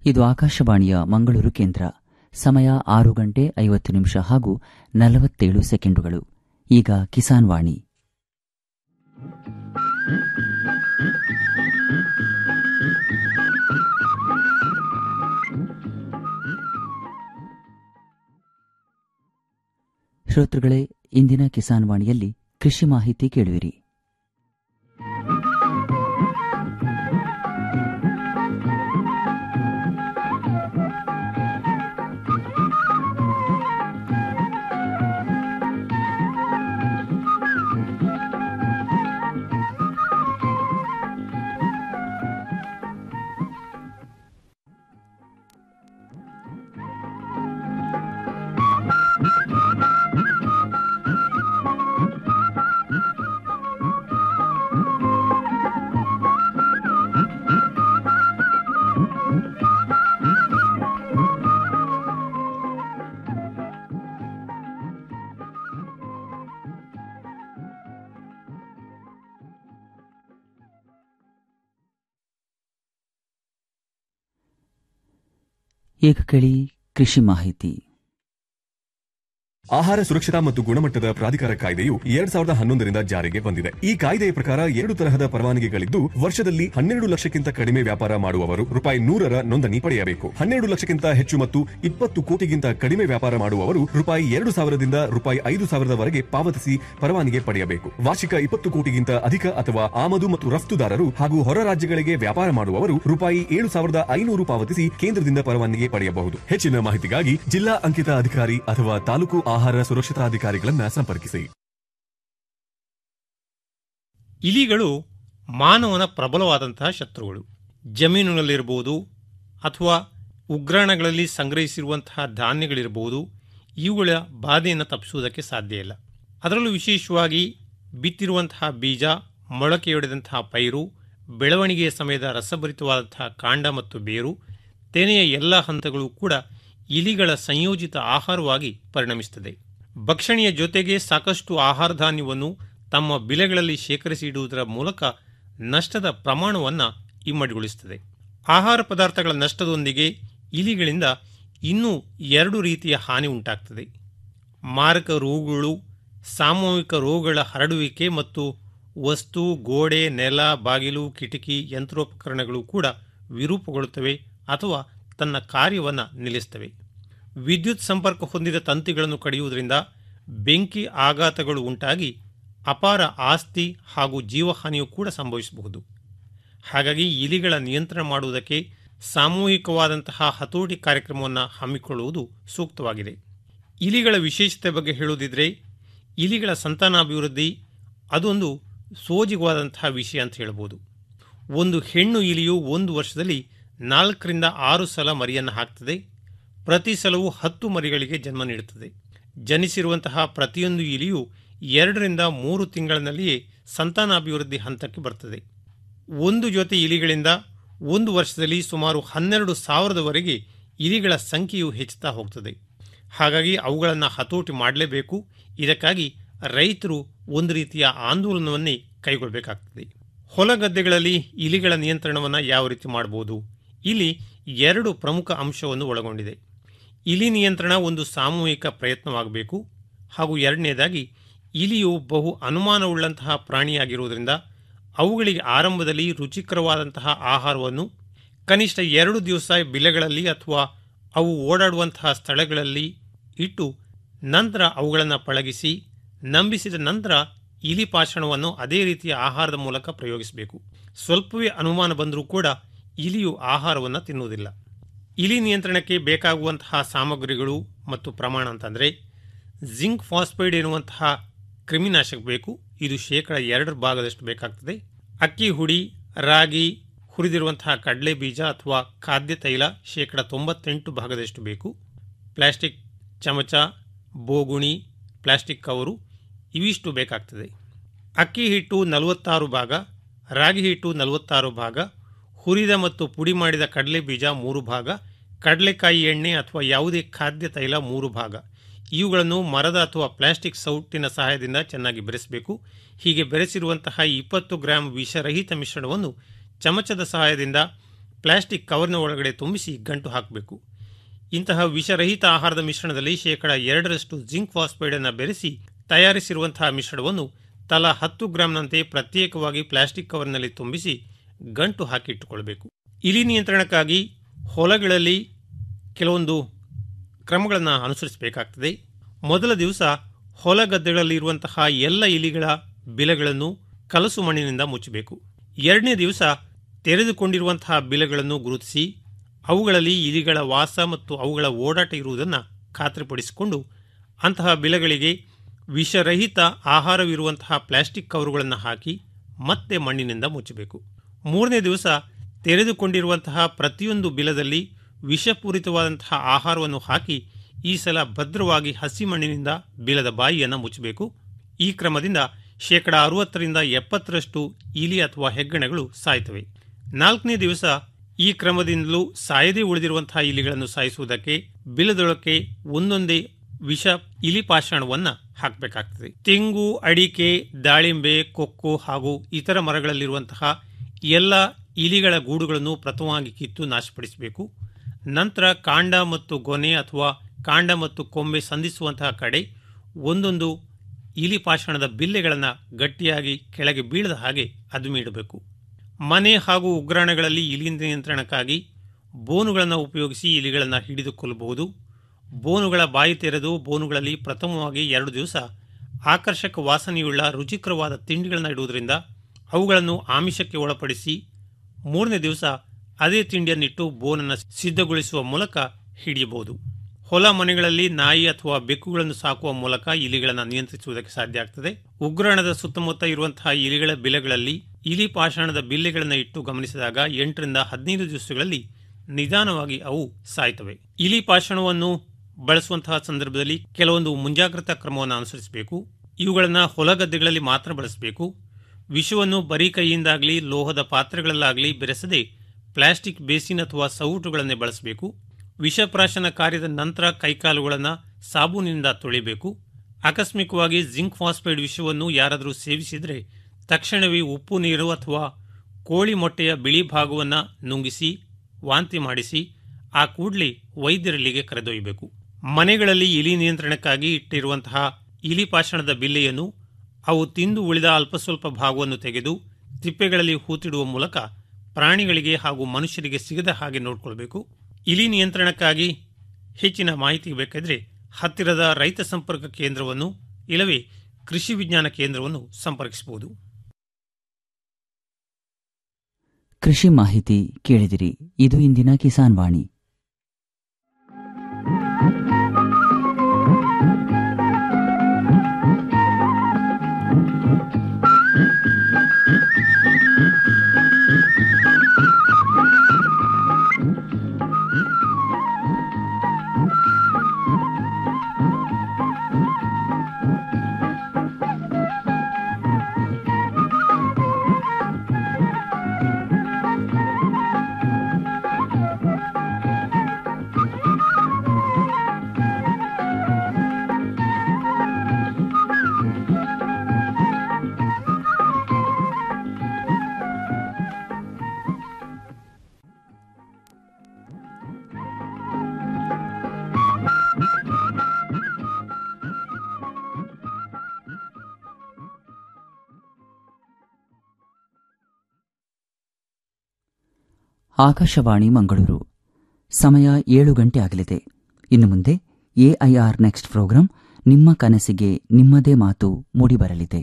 ಇದು ಆಕಾಶವಾಣಿಯ ಮಂಗಳೂರು ಕೇಂದ್ರ ಸಮಯ ಆರು ಗಂಟೆ ಐವತ್ತು ನಿಮಿಷ ಹಾಗೂ ನಲವತ್ತೇಳು ಸೆಕೆಂಡುಗಳು ಈಗ ಕಿಸಾನ್ ವಾಣಿ ಶ್ರೋತೃಗಳೇ ಇಂದಿನ ಕಿಸಾನ್ ವಾಣಿಯಲ್ಲಿ ಕೃಷಿ ಮಾಹಿತಿ ಕೇಳುವಿರಿ ಈಗ ಕೇಳಿ ಕೃಷಿ ಮಾಹಿತಿ ಆಹಾರ ಸುರಕ್ಷತಾ ಮತ್ತು ಗುಣಮಟ್ಟದ ಪ್ರಾಧಿಕಾರ ಕಾಯ್ದೆಯು ಎರಡ್ ಸಾವಿರದ ಹನ್ನೊಂದರಿಂದ ಜಾರಿಗೆ ಬಂದಿದೆ ಈ ಕಾಯ್ದೆಯ ಪ್ರಕಾರ ಎರಡು ತರಹದ ಪರವಾನಗಿಗಳಿದ್ದು ವರ್ಷದಲ್ಲಿ ಹನ್ನೆರಡು ಲಕ್ಷಕ್ಕಿಂತ ಕಡಿಮೆ ವ್ಯಾಪಾರ ಮಾಡುವವರು ರೂಪಾಯಿ ನೂರರ ನೋಂದಣಿ ಪಡೆಯಬೇಕು ಹನ್ನೆರಡು ಲಕ್ಷಕ್ಕಿಂತ ಹೆಚ್ಚು ಮತ್ತು ಇಪ್ಪತ್ತು ಕೋಟಿಗಿಂತ ಕಡಿಮೆ ವ್ಯಾಪಾರ ಮಾಡುವವರು ರೂಪಾಯಿ ಎರಡು ಸಾವಿರದಿಂದ ರೂಪಾಯಿ ಐದು ಸಾವಿರದವರೆಗೆ ಪಾವತಿಸಿ ಪರವಾನಗಿ ಪಡೆಯಬೇಕು ವಾರ್ಷಿಕ ಇಪ್ಪತ್ತು ಕೋಟಿಗಿಂತ ಅಧಿಕ ಅಥವಾ ಆಮದು ಮತ್ತು ರಫ್ತುದಾರರು ಹಾಗೂ ಹೊರ ರಾಜ್ಯಗಳಿಗೆ ವ್ಯಾಪಾರ ಮಾಡುವವರು ರೂಪಾಯಿ ಏಳು ಸಾವಿರದ ಐನೂರು ಪಾವತಿಸಿ ಕೇಂದ್ರದಿಂದ ಪರವಾನಗಿ ಪಡೆಯಬಹುದು ಹೆಚ್ಚಿನ ಮಾಹಿತಿಗಾಗಿ ಜಿಲ್ಲಾ ಅಂಕಿತ ಅಧಿಕಾರಿ ಅಥವಾ ತಾಲೂಕು ಆಹಾರ ಸುರಕ್ಷತಾ ಅಧಿಕಾರಿಗಳನ್ನ ಸಂಪರ್ಕಿಸಿ ಇಲಿಗಳು ಮಾನವನ ಪ್ರಬಲವಾದಂತಹ ಶತ್ರುಗಳು ಜಮೀನುಗಳಲ್ಲಿರಬಹುದು ಅಥವಾ ಉಗ್ರಾಣಗಳಲ್ಲಿ ಸಂಗ್ರಹಿಸಿರುವಂತಹ ಧಾನ್ಯಗಳಿರಬಹುದು ಇವುಗಳ ಬಾಧೆಯನ್ನು ತಪ್ಪಿಸುವುದಕ್ಕೆ ಸಾಧ್ಯ ಇಲ್ಲ ಅದರಲ್ಲೂ ವಿಶೇಷವಾಗಿ ಬಿತ್ತಿರುವಂತಹ ಬೀಜ ಮೊಳಕೆಯೊಡೆದಂತಹ ಪೈರು ಬೆಳವಣಿಗೆಯ ಸಮಯದ ರಸಭರಿತವಾದಂತಹ ಕಾಂಡ ಮತ್ತು ಬೇರು ತೆನೆಯ ಎಲ್ಲ ಹಂತಗಳು ಕೂಡ ಇಲಿಗಳ ಸಂಯೋಜಿತ ಆಹಾರವಾಗಿ ಪರಿಣಮಿಸುತ್ತದೆ ಭಕ್ಷಣೆಯ ಜೊತೆಗೆ ಸಾಕಷ್ಟು ಆಹಾರ ಧಾನ್ಯವನ್ನು ತಮ್ಮ ಬಿಲೆಗಳಲ್ಲಿ ಶೇಖರಿಸಿ ಇಡುವುದರ ಮೂಲಕ ನಷ್ಟದ ಪ್ರಮಾಣವನ್ನು ಇಮ್ಮಡಿಗೊಳಿಸುತ್ತದೆ ಆಹಾರ ಪದಾರ್ಥಗಳ ನಷ್ಟದೊಂದಿಗೆ ಇಲಿಗಳಿಂದ ಇನ್ನೂ ಎರಡು ರೀತಿಯ ಹಾನಿ ಉಂಟಾಗ್ತದೆ ಮಾರಕ ರೋಗಗಳು ಸಾಮೂಹಿಕ ರೋಗಗಳ ಹರಡುವಿಕೆ ಮತ್ತು ವಸ್ತು ಗೋಡೆ ನೆಲ ಬಾಗಿಲು ಕಿಟಕಿ ಯಂತ್ರೋಪಕರಣಗಳು ಕೂಡ ವಿರೂಪಗೊಳ್ಳುತ್ತವೆ ಅಥವಾ ತನ್ನ ಕಾರ್ಯವನ್ನು ನಿಲ್ಲಿಸ್ತವೆ ವಿದ್ಯುತ್ ಸಂಪರ್ಕ ಹೊಂದಿದ ತಂತಿಗಳನ್ನು ಕಡಿಯುವುದರಿಂದ ಬೆಂಕಿ ಆಘಾತಗಳು ಉಂಟಾಗಿ ಅಪಾರ ಆಸ್ತಿ ಹಾಗೂ ಜೀವಹಾನಿಯೂ ಕೂಡ ಸಂಭವಿಸಬಹುದು ಹಾಗಾಗಿ ಇಲಿಗಳ ನಿಯಂತ್ರಣ ಮಾಡುವುದಕ್ಕೆ ಸಾಮೂಹಿಕವಾದಂತಹ ಹತೋಟಿ ಕಾರ್ಯಕ್ರಮವನ್ನು ಹಮ್ಮಿಕೊಳ್ಳುವುದು ಸೂಕ್ತವಾಗಿದೆ ಇಲಿಗಳ ವಿಶೇಷತೆ ಬಗ್ಗೆ ಹೇಳುವುದಿದ್ರೆ ಇಲಿಗಳ ಸಂತಾನಾಭಿವೃದ್ಧಿ ಅದೊಂದು ಸೋಜಿಗವಾದಂತಹ ವಿಷಯ ಅಂತ ಹೇಳ್ಬೋದು ಒಂದು ಹೆಣ್ಣು ಇಲಿಯು ಒಂದು ವರ್ಷದಲ್ಲಿ ನಾಲ್ಕರಿಂದ ಆರು ಸಲ ಮರಿಯನ್ನು ಹಾಕ್ತದೆ ಪ್ರತಿ ಸಲವೂ ಹತ್ತು ಮರಿಗಳಿಗೆ ಜನ್ಮ ನೀಡುತ್ತದೆ ಜನಿಸಿರುವಂತಹ ಪ್ರತಿಯೊಂದು ಇಲಿಯು ಎರಡರಿಂದ ಮೂರು ತಿಂಗಳಿನಲ್ಲಿಯೇ ಸಂತಾನಾಭಿವೃದ್ಧಿ ಹಂತಕ್ಕೆ ಬರ್ತದೆ ಒಂದು ಜೊತೆ ಇಲಿಗಳಿಂದ ಒಂದು ವರ್ಷದಲ್ಲಿ ಸುಮಾರು ಹನ್ನೆರಡು ಸಾವಿರದವರೆಗೆ ಇಲಿಗಳ ಸಂಖ್ಯೆಯು ಹೆಚ್ಚುತ್ತಾ ಹೋಗ್ತದೆ ಹಾಗಾಗಿ ಅವುಗಳನ್ನು ಹತೋಟಿ ಮಾಡಲೇಬೇಕು ಇದಕ್ಕಾಗಿ ರೈತರು ಒಂದು ರೀತಿಯ ಆಂದೋಲನವನ್ನೇ ಕೈಗೊಳ್ಳಬೇಕಾಗ್ತದೆ ಹೊಲಗದ್ದೆಗಳಲ್ಲಿ ಇಲಿಗಳ ನಿಯಂತ್ರಣವನ್ನು ಯಾವ ರೀತಿ ಮಾಡಬಹುದು ಇಲ್ಲಿ ಎರಡು ಪ್ರಮುಖ ಅಂಶವನ್ನು ಒಳಗೊಂಡಿದೆ ಇಲಿ ನಿಯಂತ್ರಣ ಒಂದು ಸಾಮೂಹಿಕ ಪ್ರಯತ್ನವಾಗಬೇಕು ಹಾಗೂ ಎರಡನೇದಾಗಿ ಇಲಿಯು ಬಹು ಅನುಮಾನವುಳ್ಳಂತಹ ಪ್ರಾಣಿಯಾಗಿರುವುದರಿಂದ ಅವುಗಳಿಗೆ ಆರಂಭದಲ್ಲಿ ರುಚಿಕರವಾದಂತಹ ಆಹಾರವನ್ನು ಕನಿಷ್ಠ ಎರಡು ದಿವಸ ಬಿಲೆಗಳಲ್ಲಿ ಅಥವಾ ಅವು ಓಡಾಡುವಂತಹ ಸ್ಥಳಗಳಲ್ಲಿ ಇಟ್ಟು ನಂತರ ಅವುಗಳನ್ನು ಪಳಗಿಸಿ ನಂಬಿಸಿದ ನಂತರ ಇಲಿ ಪಾಷಣವನ್ನು ಅದೇ ರೀತಿಯ ಆಹಾರದ ಮೂಲಕ ಪ್ರಯೋಗಿಸಬೇಕು ಸ್ವಲ್ಪವೇ ಅನುಮಾನ ಬಂದರೂ ಕೂಡ ಇಲಿಯು ಆಹಾರವನ್ನು ತಿನ್ನುವುದಿಲ್ಲ ಇಲಿ ನಿಯಂತ್ರಣಕ್ಕೆ ಬೇಕಾಗುವಂತಹ ಸಾಮಗ್ರಿಗಳು ಮತ್ತು ಪ್ರಮಾಣ ಅಂತಂದರೆ ಜಿಂಕ್ ಫಾಸ್ಫೈಡ್ ಎನ್ನುವಂತಹ ಕ್ರಿಮಿನಾಶಕ ಬೇಕು ಇದು ಶೇಕಡ ಎರಡರ ಭಾಗದಷ್ಟು ಬೇಕಾಗ್ತದೆ ಅಕ್ಕಿ ಹುಡಿ ರಾಗಿ ಹುರಿದಿರುವಂತಹ ಕಡಲೆ ಬೀಜ ಅಥವಾ ಖಾದ್ಯ ತೈಲ ಶೇಕಡ ತೊಂಬತ್ತೆಂಟು ಭಾಗದಷ್ಟು ಬೇಕು ಪ್ಲಾಸ್ಟಿಕ್ ಚಮಚ ಬೋಗುಣಿ ಪ್ಲಾಸ್ಟಿಕ್ ಕವರು ಇವಿಷ್ಟು ಬೇಕಾಗ್ತದೆ ಅಕ್ಕಿ ಹಿಟ್ಟು ನಲವತ್ತಾರು ಭಾಗ ರಾಗಿ ಹಿಟ್ಟು ನಲವತ್ತಾರು ಭಾಗ ಹುರಿದ ಮತ್ತು ಪುಡಿ ಮಾಡಿದ ಕಡಲೆ ಬೀಜ ಮೂರು ಭಾಗ ಕಡಲೆಕಾಯಿ ಎಣ್ಣೆ ಅಥವಾ ಯಾವುದೇ ಖಾದ್ಯ ತೈಲ ಮೂರು ಭಾಗ ಇವುಗಳನ್ನು ಮರದ ಅಥವಾ ಪ್ಲಾಸ್ಟಿಕ್ ಸೌಟಿನ ಸಹಾಯದಿಂದ ಚೆನ್ನಾಗಿ ಬೆರೆಸಬೇಕು ಹೀಗೆ ಬೆರೆಸಿರುವಂತಹ ಇಪ್ಪತ್ತು ಗ್ರಾಂ ವಿಷರಹಿತ ಮಿಶ್ರಣವನ್ನು ಚಮಚದ ಸಹಾಯದಿಂದ ಪ್ಲಾಸ್ಟಿಕ್ ಕವರ್ನ ಒಳಗಡೆ ತುಂಬಿಸಿ ಗಂಟು ಹಾಕಬೇಕು ಇಂತಹ ವಿಷರಹಿತ ಆಹಾರದ ಮಿಶ್ರಣದಲ್ಲಿ ಶೇಕಡ ಎರಡರಷ್ಟು ಜಿಂಕ್ ಫಾಸ್ಫೈಡ್ ಅನ್ನು ಬೆರೆಸಿ ತಯಾರಿಸಿರುವಂತಹ ಮಿಶ್ರಣವನ್ನು ತಲಾ ಹತ್ತು ಗ್ರಾಂನಂತೆ ಪ್ರತ್ಯೇಕವಾಗಿ ಪ್ಲಾಸ್ಟಿಕ್ ಕವರ್ನಲ್ಲಿ ತುಂಬಿಸಿ ಗಂಟು ಹಾಕಿಟ್ಟುಕೊಳ್ಬೇಕು ಇಲಿ ನಿಯಂತ್ರಣಕ್ಕಾಗಿ ಹೊಲಗಳಲ್ಲಿ ಕೆಲವೊಂದು ಕ್ರಮಗಳನ್ನು ಅನುಸರಿಸಬೇಕಾಗ್ತದೆ ಮೊದಲ ದಿವಸ ಹೊಲ ಗದ್ದೆಗಳಲ್ಲಿ ಇರುವಂತಹ ಎಲ್ಲ ಇಲಿಗಳ ಬಿಲಗಳನ್ನು ಕಲಸು ಮಣ್ಣಿನಿಂದ ಮುಚ್ಚಬೇಕು ಎರಡನೇ ದಿವಸ ತೆರೆದುಕೊಂಡಿರುವಂತಹ ಬಿಲಗಳನ್ನು ಗುರುತಿಸಿ ಅವುಗಳಲ್ಲಿ ಇಲಿಗಳ ವಾಸ ಮತ್ತು ಅವುಗಳ ಓಡಾಟ ಇರುವುದನ್ನು ಖಾತ್ರಿಪಡಿಸಿಕೊಂಡು ಅಂತಹ ಬಿಲಗಳಿಗೆ ವಿಷರಹಿತ ಆಹಾರವಿರುವಂತಹ ಪ್ಲಾಸ್ಟಿಕ್ ಕವರುಗಳನ್ನು ಹಾಕಿ ಮತ್ತೆ ಮಣ್ಣಿನಿಂದ ಮುಚ್ಚಬೇಕು ಮೂರನೇ ದಿವಸ ತೆರೆದುಕೊಂಡಿರುವಂತಹ ಪ್ರತಿಯೊಂದು ಬಿಲದಲ್ಲಿ ವಿಷಪೂರಿತವಾದಂತಹ ಆಹಾರವನ್ನು ಹಾಕಿ ಈ ಸಲ ಭದ್ರವಾಗಿ ಹಸಿ ಮಣ್ಣಿನಿಂದ ಬಿಲದ ಬಾಯಿಯನ್ನು ಮುಚ್ಚಬೇಕು ಈ ಕ್ರಮದಿಂದ ಶೇಕಡ ಅರವತ್ತರಿಂದ ಎಪ್ಪತ್ತರಷ್ಟು ಇಲಿ ಅಥವಾ ಹೆಗ್ಗಣಗಳು ಸಾಯ್ತವೆ ನಾಲ್ಕನೇ ದಿವಸ ಈ ಕ್ರಮದಿಂದಲೂ ಸಾಯದೇ ಉಳಿದಿರುವಂತಹ ಇಲಿಗಳನ್ನು ಸಾಯಿಸುವುದಕ್ಕೆ ಬಿಲದೊಳಕ್ಕೆ ಒಂದೊಂದೇ ವಿಷ ಇಲಿ ಪಾಷಾಣವನ್ನು ಹಾಕಬೇಕಾಗ್ತದೆ ತೆಂಗು ಅಡಿಕೆ ದಾಳಿಂಬೆ ಕೊಕ್ಕೋ ಹಾಗೂ ಇತರ ಮರಗಳಲ್ಲಿರುವಂತಹ ಎಲ್ಲ ಇಲಿಗಳ ಗೂಡುಗಳನ್ನು ಪ್ರಥಮವಾಗಿ ಕಿತ್ತು ನಾಶಪಡಿಸಬೇಕು ನಂತರ ಕಾಂಡ ಮತ್ತು ಗೊನೆ ಅಥವಾ ಕಾಂಡ ಮತ್ತು ಕೊಂಬೆ ಸಂಧಿಸುವಂತಹ ಕಡೆ ಒಂದೊಂದು ಇಲಿ ಪಾಷಾಣದ ಬಿಲ್ಲೆಗಳನ್ನು ಗಟ್ಟಿಯಾಗಿ ಕೆಳಗೆ ಬೀಳದ ಹಾಗೆ ಅದುಮಿಡಬೇಕು ಮನೆ ಹಾಗೂ ಉಗ್ರಾಣಗಳಲ್ಲಿ ಇಲಿ ನಿಯಂತ್ರಣಕ್ಕಾಗಿ ಬೋನುಗಳನ್ನು ಉಪಯೋಗಿಸಿ ಇಲಿಗಳನ್ನು ಹಿಡಿದುಕೊಳ್ಳಬಹುದು ಬೋನುಗಳ ಬಾಯಿ ತೆರೆದು ಬೋನುಗಳಲ್ಲಿ ಪ್ರಥಮವಾಗಿ ಎರಡು ದಿವಸ ಆಕರ್ಷಕ ವಾಸನೆಯುಳ್ಳ ರುಚಿಕರವಾದ ತಿಂಡಿಗಳನ್ನು ಇಡುವುದರಿಂದ ಅವುಗಳನ್ನು ಆಮಿಷಕ್ಕೆ ಒಳಪಡಿಸಿ ಮೂರನೇ ದಿವಸ ಅದೇ ತಿಂಡಿಯನ್ನಿಟ್ಟು ಬೋನನ್ನು ಸಿದ್ಧಗೊಳಿಸುವ ಮೂಲಕ ಹಿಡಿಯಬಹುದು ಹೊಲ ಮನೆಗಳಲ್ಲಿ ನಾಯಿ ಅಥವಾ ಬೆಕ್ಕುಗಳನ್ನು ಸಾಕುವ ಮೂಲಕ ಇಲಿಗಳನ್ನು ನಿಯಂತ್ರಿಸುವುದಕ್ಕೆ ಸಾಧ್ಯ ಆಗ್ತದೆ ಉಗ್ರಾಣದ ಸುತ್ತಮುತ್ತ ಇರುವಂತಹ ಇಲಿಗಳ ಬಿಲೆಗಳಲ್ಲಿ ಇಲಿ ಪಾಷಾಣದ ಬಿಲ್ಲೆಗಳನ್ನು ಇಟ್ಟು ಗಮನಿಸಿದಾಗ ಎಂಟರಿಂದ ಹದಿನೈದು ದಿವಸಗಳಲ್ಲಿ ನಿಧಾನವಾಗಿ ಅವು ಸಾಯ್ತವೆ ಇಲಿ ಪಾಷಾಣವನ್ನು ಬಳಸುವಂತಹ ಸಂದರ್ಭದಲ್ಲಿ ಕೆಲವೊಂದು ಮುಂಜಾಗ್ರತಾ ಕ್ರಮವನ್ನು ಅನುಸರಿಸಬೇಕು ಇವುಗಳನ್ನು ಹೊಲಗದ್ದೆಗಳಲ್ಲಿ ಮಾತ್ರ ಬಳಸಬೇಕು ವಿಷವನ್ನು ಬರೀ ಕೈಯಿಂದಾಗಲಿ ಲೋಹದ ಪಾತ್ರೆಗಳಲ್ಲಾಗಲಿ ಬೆರೆಸದೆ ಪ್ಲಾಸ್ಟಿಕ್ ಬೇಸಿನ್ ಅಥವಾ ಸೌಟುಗಳನ್ನೇ ಬಳಸಬೇಕು ವಿಷಪ್ರಾಶನ ಕಾರ್ಯದ ನಂತರ ಕೈಕಾಲುಗಳನ್ನು ಸಾಬೂನಿನಿಂದ ತೊಳಿಬೇಕು ಆಕಸ್ಮಿಕವಾಗಿ ಜಿಂಕ್ ಫಾಸ್ಫೈಡ್ ವಿಷವನ್ನು ಯಾರಾದರೂ ಸೇವಿಸಿದರೆ ತಕ್ಷಣವೇ ಉಪ್ಪು ನೀರು ಅಥವಾ ಕೋಳಿ ಮೊಟ್ಟೆಯ ಬಿಳಿ ಭಾಗವನ್ನು ನುಂಗಿಸಿ ವಾಂತಿ ಮಾಡಿಸಿ ಆ ಕೂಡಲೇ ವೈದ್ಯರಲ್ಲಿಗೆ ಕರೆದೊಯ್ಯಬೇಕು ಮನೆಗಳಲ್ಲಿ ಇಲಿ ನಿಯಂತ್ರಣಕ್ಕಾಗಿ ಇಟ್ಟಿರುವಂತಹ ಇಲಿ ಪಾಷಾಣದ ಬಿಲ್ಲೆಯನ್ನು ಅವು ತಿಂದು ಉಳಿದ ಅಲ್ಪ ಸ್ವಲ್ಪ ಭಾಗವನ್ನು ತೆಗೆದು ತಿಪ್ಪೆಗಳಲ್ಲಿ ಹೂತಿಡುವ ಮೂಲಕ ಪ್ರಾಣಿಗಳಿಗೆ ಹಾಗೂ ಮನುಷ್ಯರಿಗೆ ಸಿಗದ ಹಾಗೆ ನೋಡಿಕೊಳ್ಬೇಕು ಇಲಿ ನಿಯಂತ್ರಣಕ್ಕಾಗಿ ಹೆಚ್ಚಿನ ಮಾಹಿತಿ ಬೇಕಾದರೆ ಹತ್ತಿರದ ರೈತ ಸಂಪರ್ಕ ಕೇಂದ್ರವನ್ನು ಇಲ್ಲವೇ ಕೃಷಿ ವಿಜ್ಞಾನ ಕೇಂದ್ರವನ್ನು ಸಂಪರ್ಕಿಸಬಹುದು ಕೃಷಿ ಮಾಹಿತಿ ಕೇಳಿದಿರಿ ಇದು ಇಂದಿನ ಕಿಸಾನ್ ವಾಣಿ ಆಕಾಶವಾಣಿ ಮಂಗಳೂರು ಸಮಯ ಏಳು ಗಂಟೆ ಆಗಲಿದೆ ಇನ್ನು ಮುಂದೆ ಎಐಆರ್ ನೆಕ್ಸ್ಟ್ ಪ್ರೋಗ್ರಾಂ ನಿಮ್ಮ ಕನಸಿಗೆ ನಿಮ್ಮದೇ ಮಾತು ಮೂಡಿಬರಲಿದೆ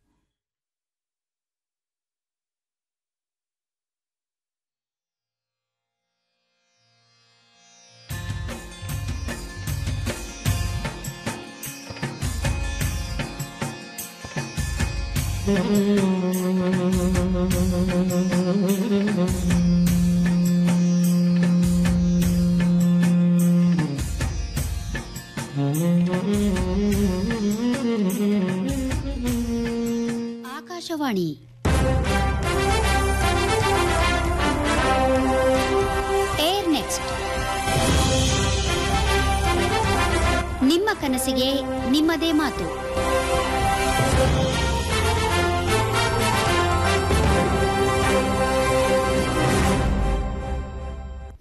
ಆಕಾಶವಾಣಿ ಏರ್ ನೆಕ್ಸ್ಟ್ ನಿಮ್ಮ ಕನಸಿಗೆ ನಿಮ್ಮದೇ ಮಾತು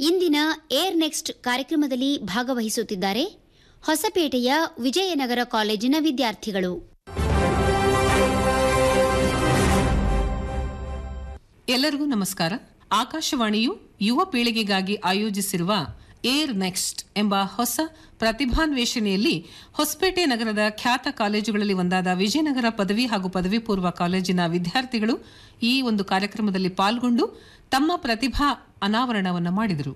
ಇಂದಿನ ಏರ್ ನೆಕ್ಸ್ಟ್ ಕಾರ್ಯಕ್ರಮದಲ್ಲಿ ಭಾಗವಹಿಸುತ್ತಿದ್ದಾರೆ ಹೊಸಪೇಟೆಯ ವಿಜಯನಗರ ಕಾಲೇಜಿನ ವಿದ್ಯಾರ್ಥಿಗಳು ಎಲ್ಲರಿಗೂ ನಮಸ್ಕಾರ ಆಕಾಶವಾಣಿಯು ಯುವ ಪೀಳಿಗೆಗಾಗಿ ಆಯೋಜಿಸಿರುವ ಏರ್ ನೆಕ್ಸ್ಟ್ ಎಂಬ ಹೊಸ ಪ್ರತಿಭಾನ್ವೇಷಣೆಯಲ್ಲಿ ಹೊಸಪೇಟೆ ನಗರದ ಖ್ಯಾತ ಕಾಲೇಜುಗಳಲ್ಲಿ ಒಂದಾದ ವಿಜಯನಗರ ಪದವಿ ಹಾಗೂ ಪದವಿ ಪೂರ್ವ ಕಾಲೇಜಿನ ವಿದ್ಯಾರ್ಥಿಗಳು ಈ ಒಂದು ಕಾರ್ಯಕ್ರಮದಲ್ಲಿ ಪಾಲ್ಗೊಂಡು ತಮ್ಮ ಪ್ರತಿಭಾ ಅನಾವರಣವನ್ನು ಮಾಡಿದರು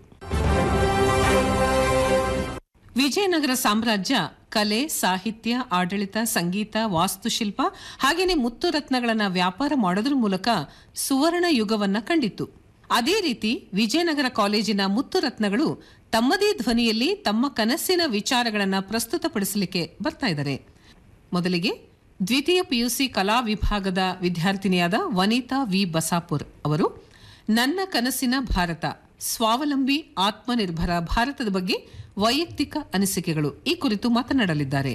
ವಿಜಯನಗರ ಸಾಮ್ರಾಜ್ಯ ಕಲೆ ಸಾಹಿತ್ಯ ಆಡಳಿತ ಸಂಗೀತ ವಾಸ್ತುಶಿಲ್ಪ ಹಾಗೇನೆ ಮುತ್ತು ರತ್ನಗಳನ್ನ ವ್ಯಾಪಾರ ಮಾಡೋದ್ರ ಮೂಲಕ ಸುವರ್ಣ ಯುಗವನ್ನ ಕಂಡಿತ್ತು ಅದೇ ರೀತಿ ವಿಜಯನಗರ ಕಾಲೇಜಿನ ಮುತ್ತು ರತ್ನಗಳು ತಮ್ಮದೇ ಧ್ವನಿಯಲ್ಲಿ ತಮ್ಮ ಕನಸಿನ ವಿಚಾರಗಳನ್ನ ಪ್ರಸ್ತುತಪಡಿಸಲಿಕ್ಕೆ ಬರ್ತಾ ಇದ್ದಾರೆ ಮೊದಲಿಗೆ ದ್ವಿತೀಯ ಪಿಯುಸಿ ಕಲಾ ವಿಭಾಗದ ವಿದ್ಯಾರ್ಥಿನಿಯಾದ ವನಿತಾ ವಿ ಬಸಾಪುರ್ ಅವರು ನನ್ನ ಕನಸಿನ ಭಾರತ ಸ್ವಾವಲಂಬಿ ಆತ್ಮನಿರ್ಭರ ಭಾರತದ ಬಗ್ಗೆ ವೈಯಕ್ತಿಕ ಅನಿಸಿಕೆಗಳು ಈ ಕುರಿತು ಮಾತನಾಡಲಿದ್ದಾರೆ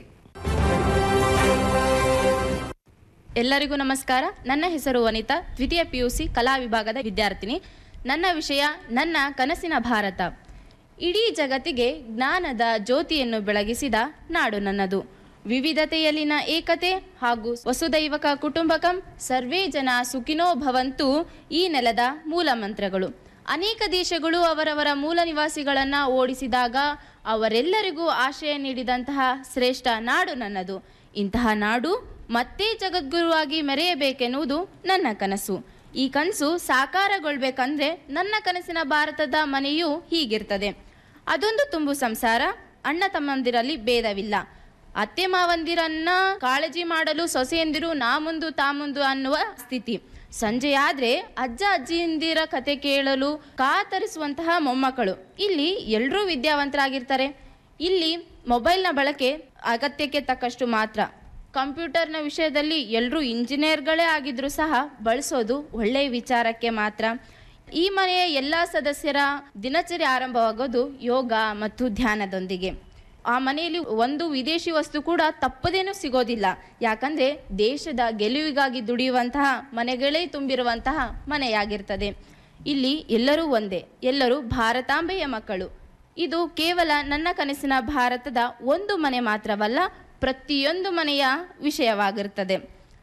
ಎಲ್ಲರಿಗೂ ನಮಸ್ಕಾರ ನನ್ನ ಹೆಸರು ವನಿತಾ ದ್ವಿತೀಯ ಪಿಯುಸಿ ಕಲಾ ವಿಭಾಗದ ವಿದ್ಯಾರ್ಥಿನಿ ನನ್ನ ವಿಷಯ ನನ್ನ ಕನಸಿನ ಭಾರತ ಇಡೀ ಜಗತ್ತಿಗೆ ಜ್ಞಾನದ ಜ್ಯೋತಿಯನ್ನು ಬೆಳಗಿಸಿದ ನಾಡು ನನ್ನದು ವಿವಿಧತೆಯಲ್ಲಿನ ಏಕತೆ ಹಾಗೂ ವಸುದೈವಕ ಕುಟುಂಬಕಂ ಸರ್ವೇ ಜನ ಸುಖಿನೋ ಭವಂತು ಈ ನೆಲದ ಮೂಲ ಮಂತ್ರಗಳು ಅನೇಕ ದೇಶಗಳು ಅವರವರ ಮೂಲ ನಿವಾಸಿಗಳನ್ನ ಓಡಿಸಿದಾಗ ಅವರೆಲ್ಲರಿಗೂ ಆಶ್ರಯ ನೀಡಿದಂತಹ ಶ್ರೇಷ್ಠ ನಾಡು ನನ್ನದು ಇಂತಹ ನಾಡು ಮತ್ತೆ ಜಗದ್ಗುರುವಾಗಿ ಮೆರೆಯಬೇಕೆನ್ನುವುದು ನನ್ನ ಕನಸು ಈ ಕನಸು ಸಾಕಾರಗೊಳ್ಬೇಕಂದ್ರೆ ನನ್ನ ಕನಸಿನ ಭಾರತದ ಮನೆಯೂ ಹೀಗಿರ್ತದೆ ಅದೊಂದು ತುಂಬು ಸಂಸಾರ ಅಣ್ಣ ತಮ್ಮಂದಿರಲ್ಲಿ ಭೇದವಿಲ್ಲ ಅತ್ತೆ ಮಾವಂದಿರನ್ನ ಕಾಳಜಿ ಮಾಡಲು ಸೊಸೆಯಂದಿರು ನಾ ಮುಂದು ತಾ ಮುಂದು ಅನ್ನುವ ಸ್ಥಿತಿ ಸಂಜೆ ಆದ್ರೆ ಅಜ್ಜ ಅಜ್ಜಿಯಂದಿರ ಕತೆ ಕೇಳಲು ಕಾತರಿಸುವಂತಹ ಮೊಮ್ಮಕ್ಕಳು ಇಲ್ಲಿ ಎಲ್ಲರೂ ವಿದ್ಯಾವಂತರಾಗಿರ್ತಾರೆ ಇಲ್ಲಿ ಮೊಬೈಲ್ನ ಬಳಕೆ ಅಗತ್ಯಕ್ಕೆ ತಕ್ಕಷ್ಟು ಮಾತ್ರ ಕಂಪ್ಯೂಟರ್ನ ವಿಷಯದಲ್ಲಿ ಎಲ್ಲರೂ ಇಂಜಿನಿಯರ್ಗಳೇ ಆಗಿದ್ರು ಸಹ ಬಳಸೋದು ಒಳ್ಳೆಯ ವಿಚಾರಕ್ಕೆ ಮಾತ್ರ ಈ ಮನೆಯ ಎಲ್ಲ ಸದಸ್ಯರ ದಿನಚರಿ ಆರಂಭವಾಗೋದು ಯೋಗ ಮತ್ತು ಧ್ಯಾನದೊಂದಿಗೆ ಆ ಮನೆಯಲ್ಲಿ ಒಂದು ವಿದೇಶಿ ವಸ್ತು ಕೂಡ ತಪ್ಪದೇನೂ ಸಿಗೋದಿಲ್ಲ ಯಾಕಂದ್ರೆ ದೇಶದ ಗೆಲುವಿಗಾಗಿ ದುಡಿಯುವಂತಹ ಮನೆಗಳೇ ತುಂಬಿರುವಂತಹ ಮನೆಯಾಗಿರ್ತದೆ ಇಲ್ಲಿ ಎಲ್ಲರೂ ಒಂದೇ ಎಲ್ಲರೂ ಭಾರತಾಂಬೆಯ ಮಕ್ಕಳು ಇದು ಕೇವಲ ನನ್ನ ಕನಸಿನ ಭಾರತದ ಒಂದು ಮನೆ ಮಾತ್ರವಲ್ಲ ಪ್ರತಿಯೊಂದು ಮನೆಯ ವಿಷಯವಾಗಿರುತ್ತದೆ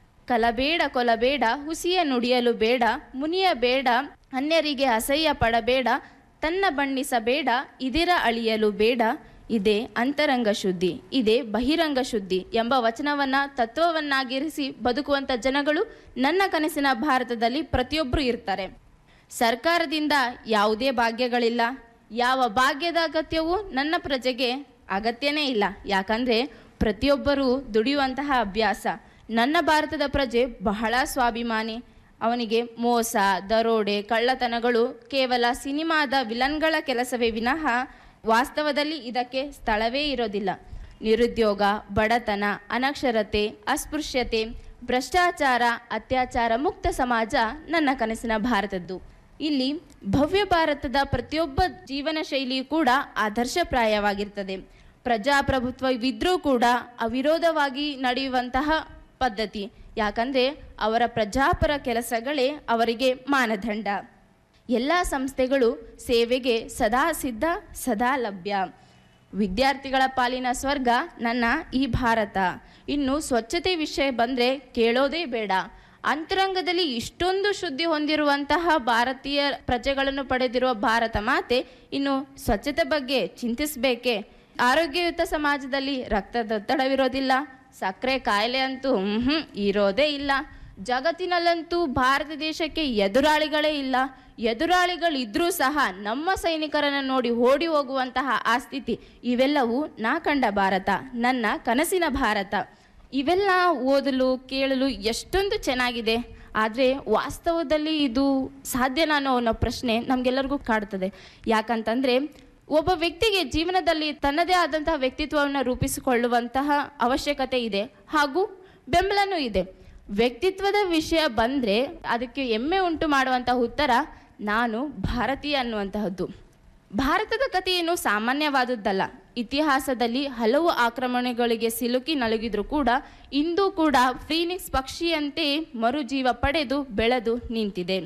ಕಲಬೇಡ ಕೊಲಬೇಡ ಹುಸಿಯ ನುಡಿಯಲು ಬೇಡ ಮುನಿಯ ಬೇಡ ಅನ್ಯರಿಗೆ ಅಸಹ್ಯ ಪಡಬೇಡ ತನ್ನ ಬಣ್ಣಿಸಬೇಡ ಇದಿರ ಅಳಿಯಲು ಬೇಡ ಇದೇ ಅಂತರಂಗ ಶುದ್ಧಿ ಇದೇ ಬಹಿರಂಗ ಶುದ್ಧಿ ಎಂಬ ವಚನವನ್ನ ತತ್ವವನ್ನಾಗಿರಿಸಿ ಬದುಕುವಂತ ಜನಗಳು ನನ್ನ ಕನಸಿನ ಭಾರತದಲ್ಲಿ ಪ್ರತಿಯೊಬ್ಬರು ಇರ್ತಾರೆ ಸರ್ಕಾರದಿಂದ ಯಾವುದೇ ಭಾಗ್ಯಗಳಿಲ್ಲ ಯಾವ ಭಾಗ್ಯದ ಅಗತ್ಯವೂ ನನ್ನ ಪ್ರಜೆಗೆ ಅಗತ್ಯನೇ ಇಲ್ಲ ಯಾಕಂದ್ರೆ ಪ್ರತಿಯೊಬ್ಬರೂ ದುಡಿಯುವಂತಹ ಅಭ್ಯಾಸ ನನ್ನ ಭಾರತದ ಪ್ರಜೆ ಬಹಳ ಸ್ವಾಭಿಮಾನಿ ಅವನಿಗೆ ಮೋಸ ದರೋಡೆ ಕಳ್ಳತನಗಳು ಕೇವಲ ಸಿನಿಮಾದ ವಿಲನ್ಗಳ ಕೆಲಸವೇ ವಿನಃ ವಾಸ್ತವದಲ್ಲಿ ಇದಕ್ಕೆ ಸ್ಥಳವೇ ಇರೋದಿಲ್ಲ ನಿರುದ್ಯೋಗ ಬಡತನ ಅನಕ್ಷರತೆ ಅಸ್ಪೃಶ್ಯತೆ ಭ್ರಷ್ಟಾಚಾರ ಅತ್ಯಾಚಾರ ಮುಕ್ತ ಸಮಾಜ ನನ್ನ ಕನಸಿನ ಭಾರತದ್ದು ಇಲ್ಲಿ ಭವ್ಯ ಭಾರತದ ಪ್ರತಿಯೊಬ್ಬ ಜೀವನ ಶೈಲಿಯೂ ಕೂಡ ಆದರ್ಶಪ್ರಾಯವಾಗಿರ್ತದೆ ಪ್ರಜಾಪ್ರಭುತ್ವವಿದ್ರೂ ಕೂಡ ಅವಿರೋಧವಾಗಿ ನಡೆಯುವಂತಹ ಪದ್ಧತಿ ಯಾಕಂದ್ರೆ ಅವರ ಪ್ರಜಾಪರ ಕೆಲಸಗಳೇ ಅವರಿಗೆ ಮಾನದಂಡ ಎಲ್ಲ ಸಂಸ್ಥೆಗಳು ಸೇವೆಗೆ ಸದಾ ಸಿದ್ಧ ಸದಾ ಲಭ್ಯ ವಿದ್ಯಾರ್ಥಿಗಳ ಪಾಲಿನ ಸ್ವರ್ಗ ನನ್ನ ಈ ಭಾರತ ಇನ್ನು ಸ್ವಚ್ಛತೆ ವಿಷಯ ಬಂದರೆ ಕೇಳೋದೇ ಬೇಡ ಅಂತರಂಗದಲ್ಲಿ ಇಷ್ಟೊಂದು ಶುದ್ಧಿ ಹೊಂದಿರುವಂತಹ ಭಾರತೀಯ ಪ್ರಜೆಗಳನ್ನು ಪಡೆದಿರುವ ಭಾರತ ಮಾತೆ ಇನ್ನು ಸ್ವಚ್ಛತೆ ಬಗ್ಗೆ ಚಿಂತಿಸಬೇಕೆ ಆರೋಗ್ಯಯುತ ಸಮಾಜದಲ್ಲಿ ರಕ್ತದೊತ್ತಡವಿರೋದಿಲ್ಲ ಸಕ್ಕರೆ ಕಾಯಿಲೆ ಅಂತೂ ಹ್ಮ್ ಇರೋದೇ ಇಲ್ಲ ಜಗತ್ತಿನಲ್ಲಂತೂ ಭಾರತ ದೇಶಕ್ಕೆ ಎದುರಾಳಿಗಳೇ ಇಲ್ಲ ಎದುರಾಳಿಗಳಿದ್ರೂ ಸಹ ನಮ್ಮ ಸೈನಿಕರನ್ನು ನೋಡಿ ಓಡಿ ಹೋಗುವಂತಹ ಆ ಸ್ಥಿತಿ ಇವೆಲ್ಲವೂ ನಾ ಕಂಡ ಭಾರತ ನನ್ನ ಕನಸಿನ ಭಾರತ ಇವೆಲ್ಲ ಓದಲು ಕೇಳಲು ಎಷ್ಟೊಂದು ಚೆನ್ನಾಗಿದೆ ಆದರೆ ವಾಸ್ತವದಲ್ಲಿ ಇದು ಸಾಧ್ಯನಾ ಅನ್ನೋ ಅನ್ನೋ ಪ್ರಶ್ನೆ ನಮಗೆಲ್ಲರಿಗೂ ಕಾಡ್ತದೆ ಯಾಕಂತಂದರೆ ಒಬ್ಬ ವ್ಯಕ್ತಿಗೆ ಜೀವನದಲ್ಲಿ ತನ್ನದೇ ಆದಂತಹ ವ್ಯಕ್ತಿತ್ವವನ್ನು ರೂಪಿಸಿಕೊಳ್ಳುವಂತಹ ಅವಶ್ಯಕತೆ ಇದೆ ಹಾಗೂ ಬೆಂಬಲನೂ ಇದೆ ವ್ಯಕ್ತಿತ್ವದ ವಿಷಯ ಬಂದರೆ ಅದಕ್ಕೆ ಹೆಮ್ಮೆ ಉಂಟು ಮಾಡುವಂತಹ ಉತ್ತರ ನಾನು ಭಾರತೀಯ ಅನ್ನುವಂತಹದ್ದು ಭಾರತದ ಕಥೆಯೇನು ಸಾಮಾನ್ಯವಾದದ್ದಲ್ಲ ಇತಿಹಾಸದಲ್ಲಿ ಹಲವು ಆಕ್ರಮಣಗಳಿಗೆ ಸಿಲುಕಿ ನಲುಗಿದ್ರು ಕೂಡ ಇಂದು ಕೂಡ ಫೀನಿಕ್ಸ್ ಪಕ್ಷಿಯಂತೆ ಮರುಜೀವ ಪಡೆದು ಬೆಳೆದು ನಿಂತಿದೆ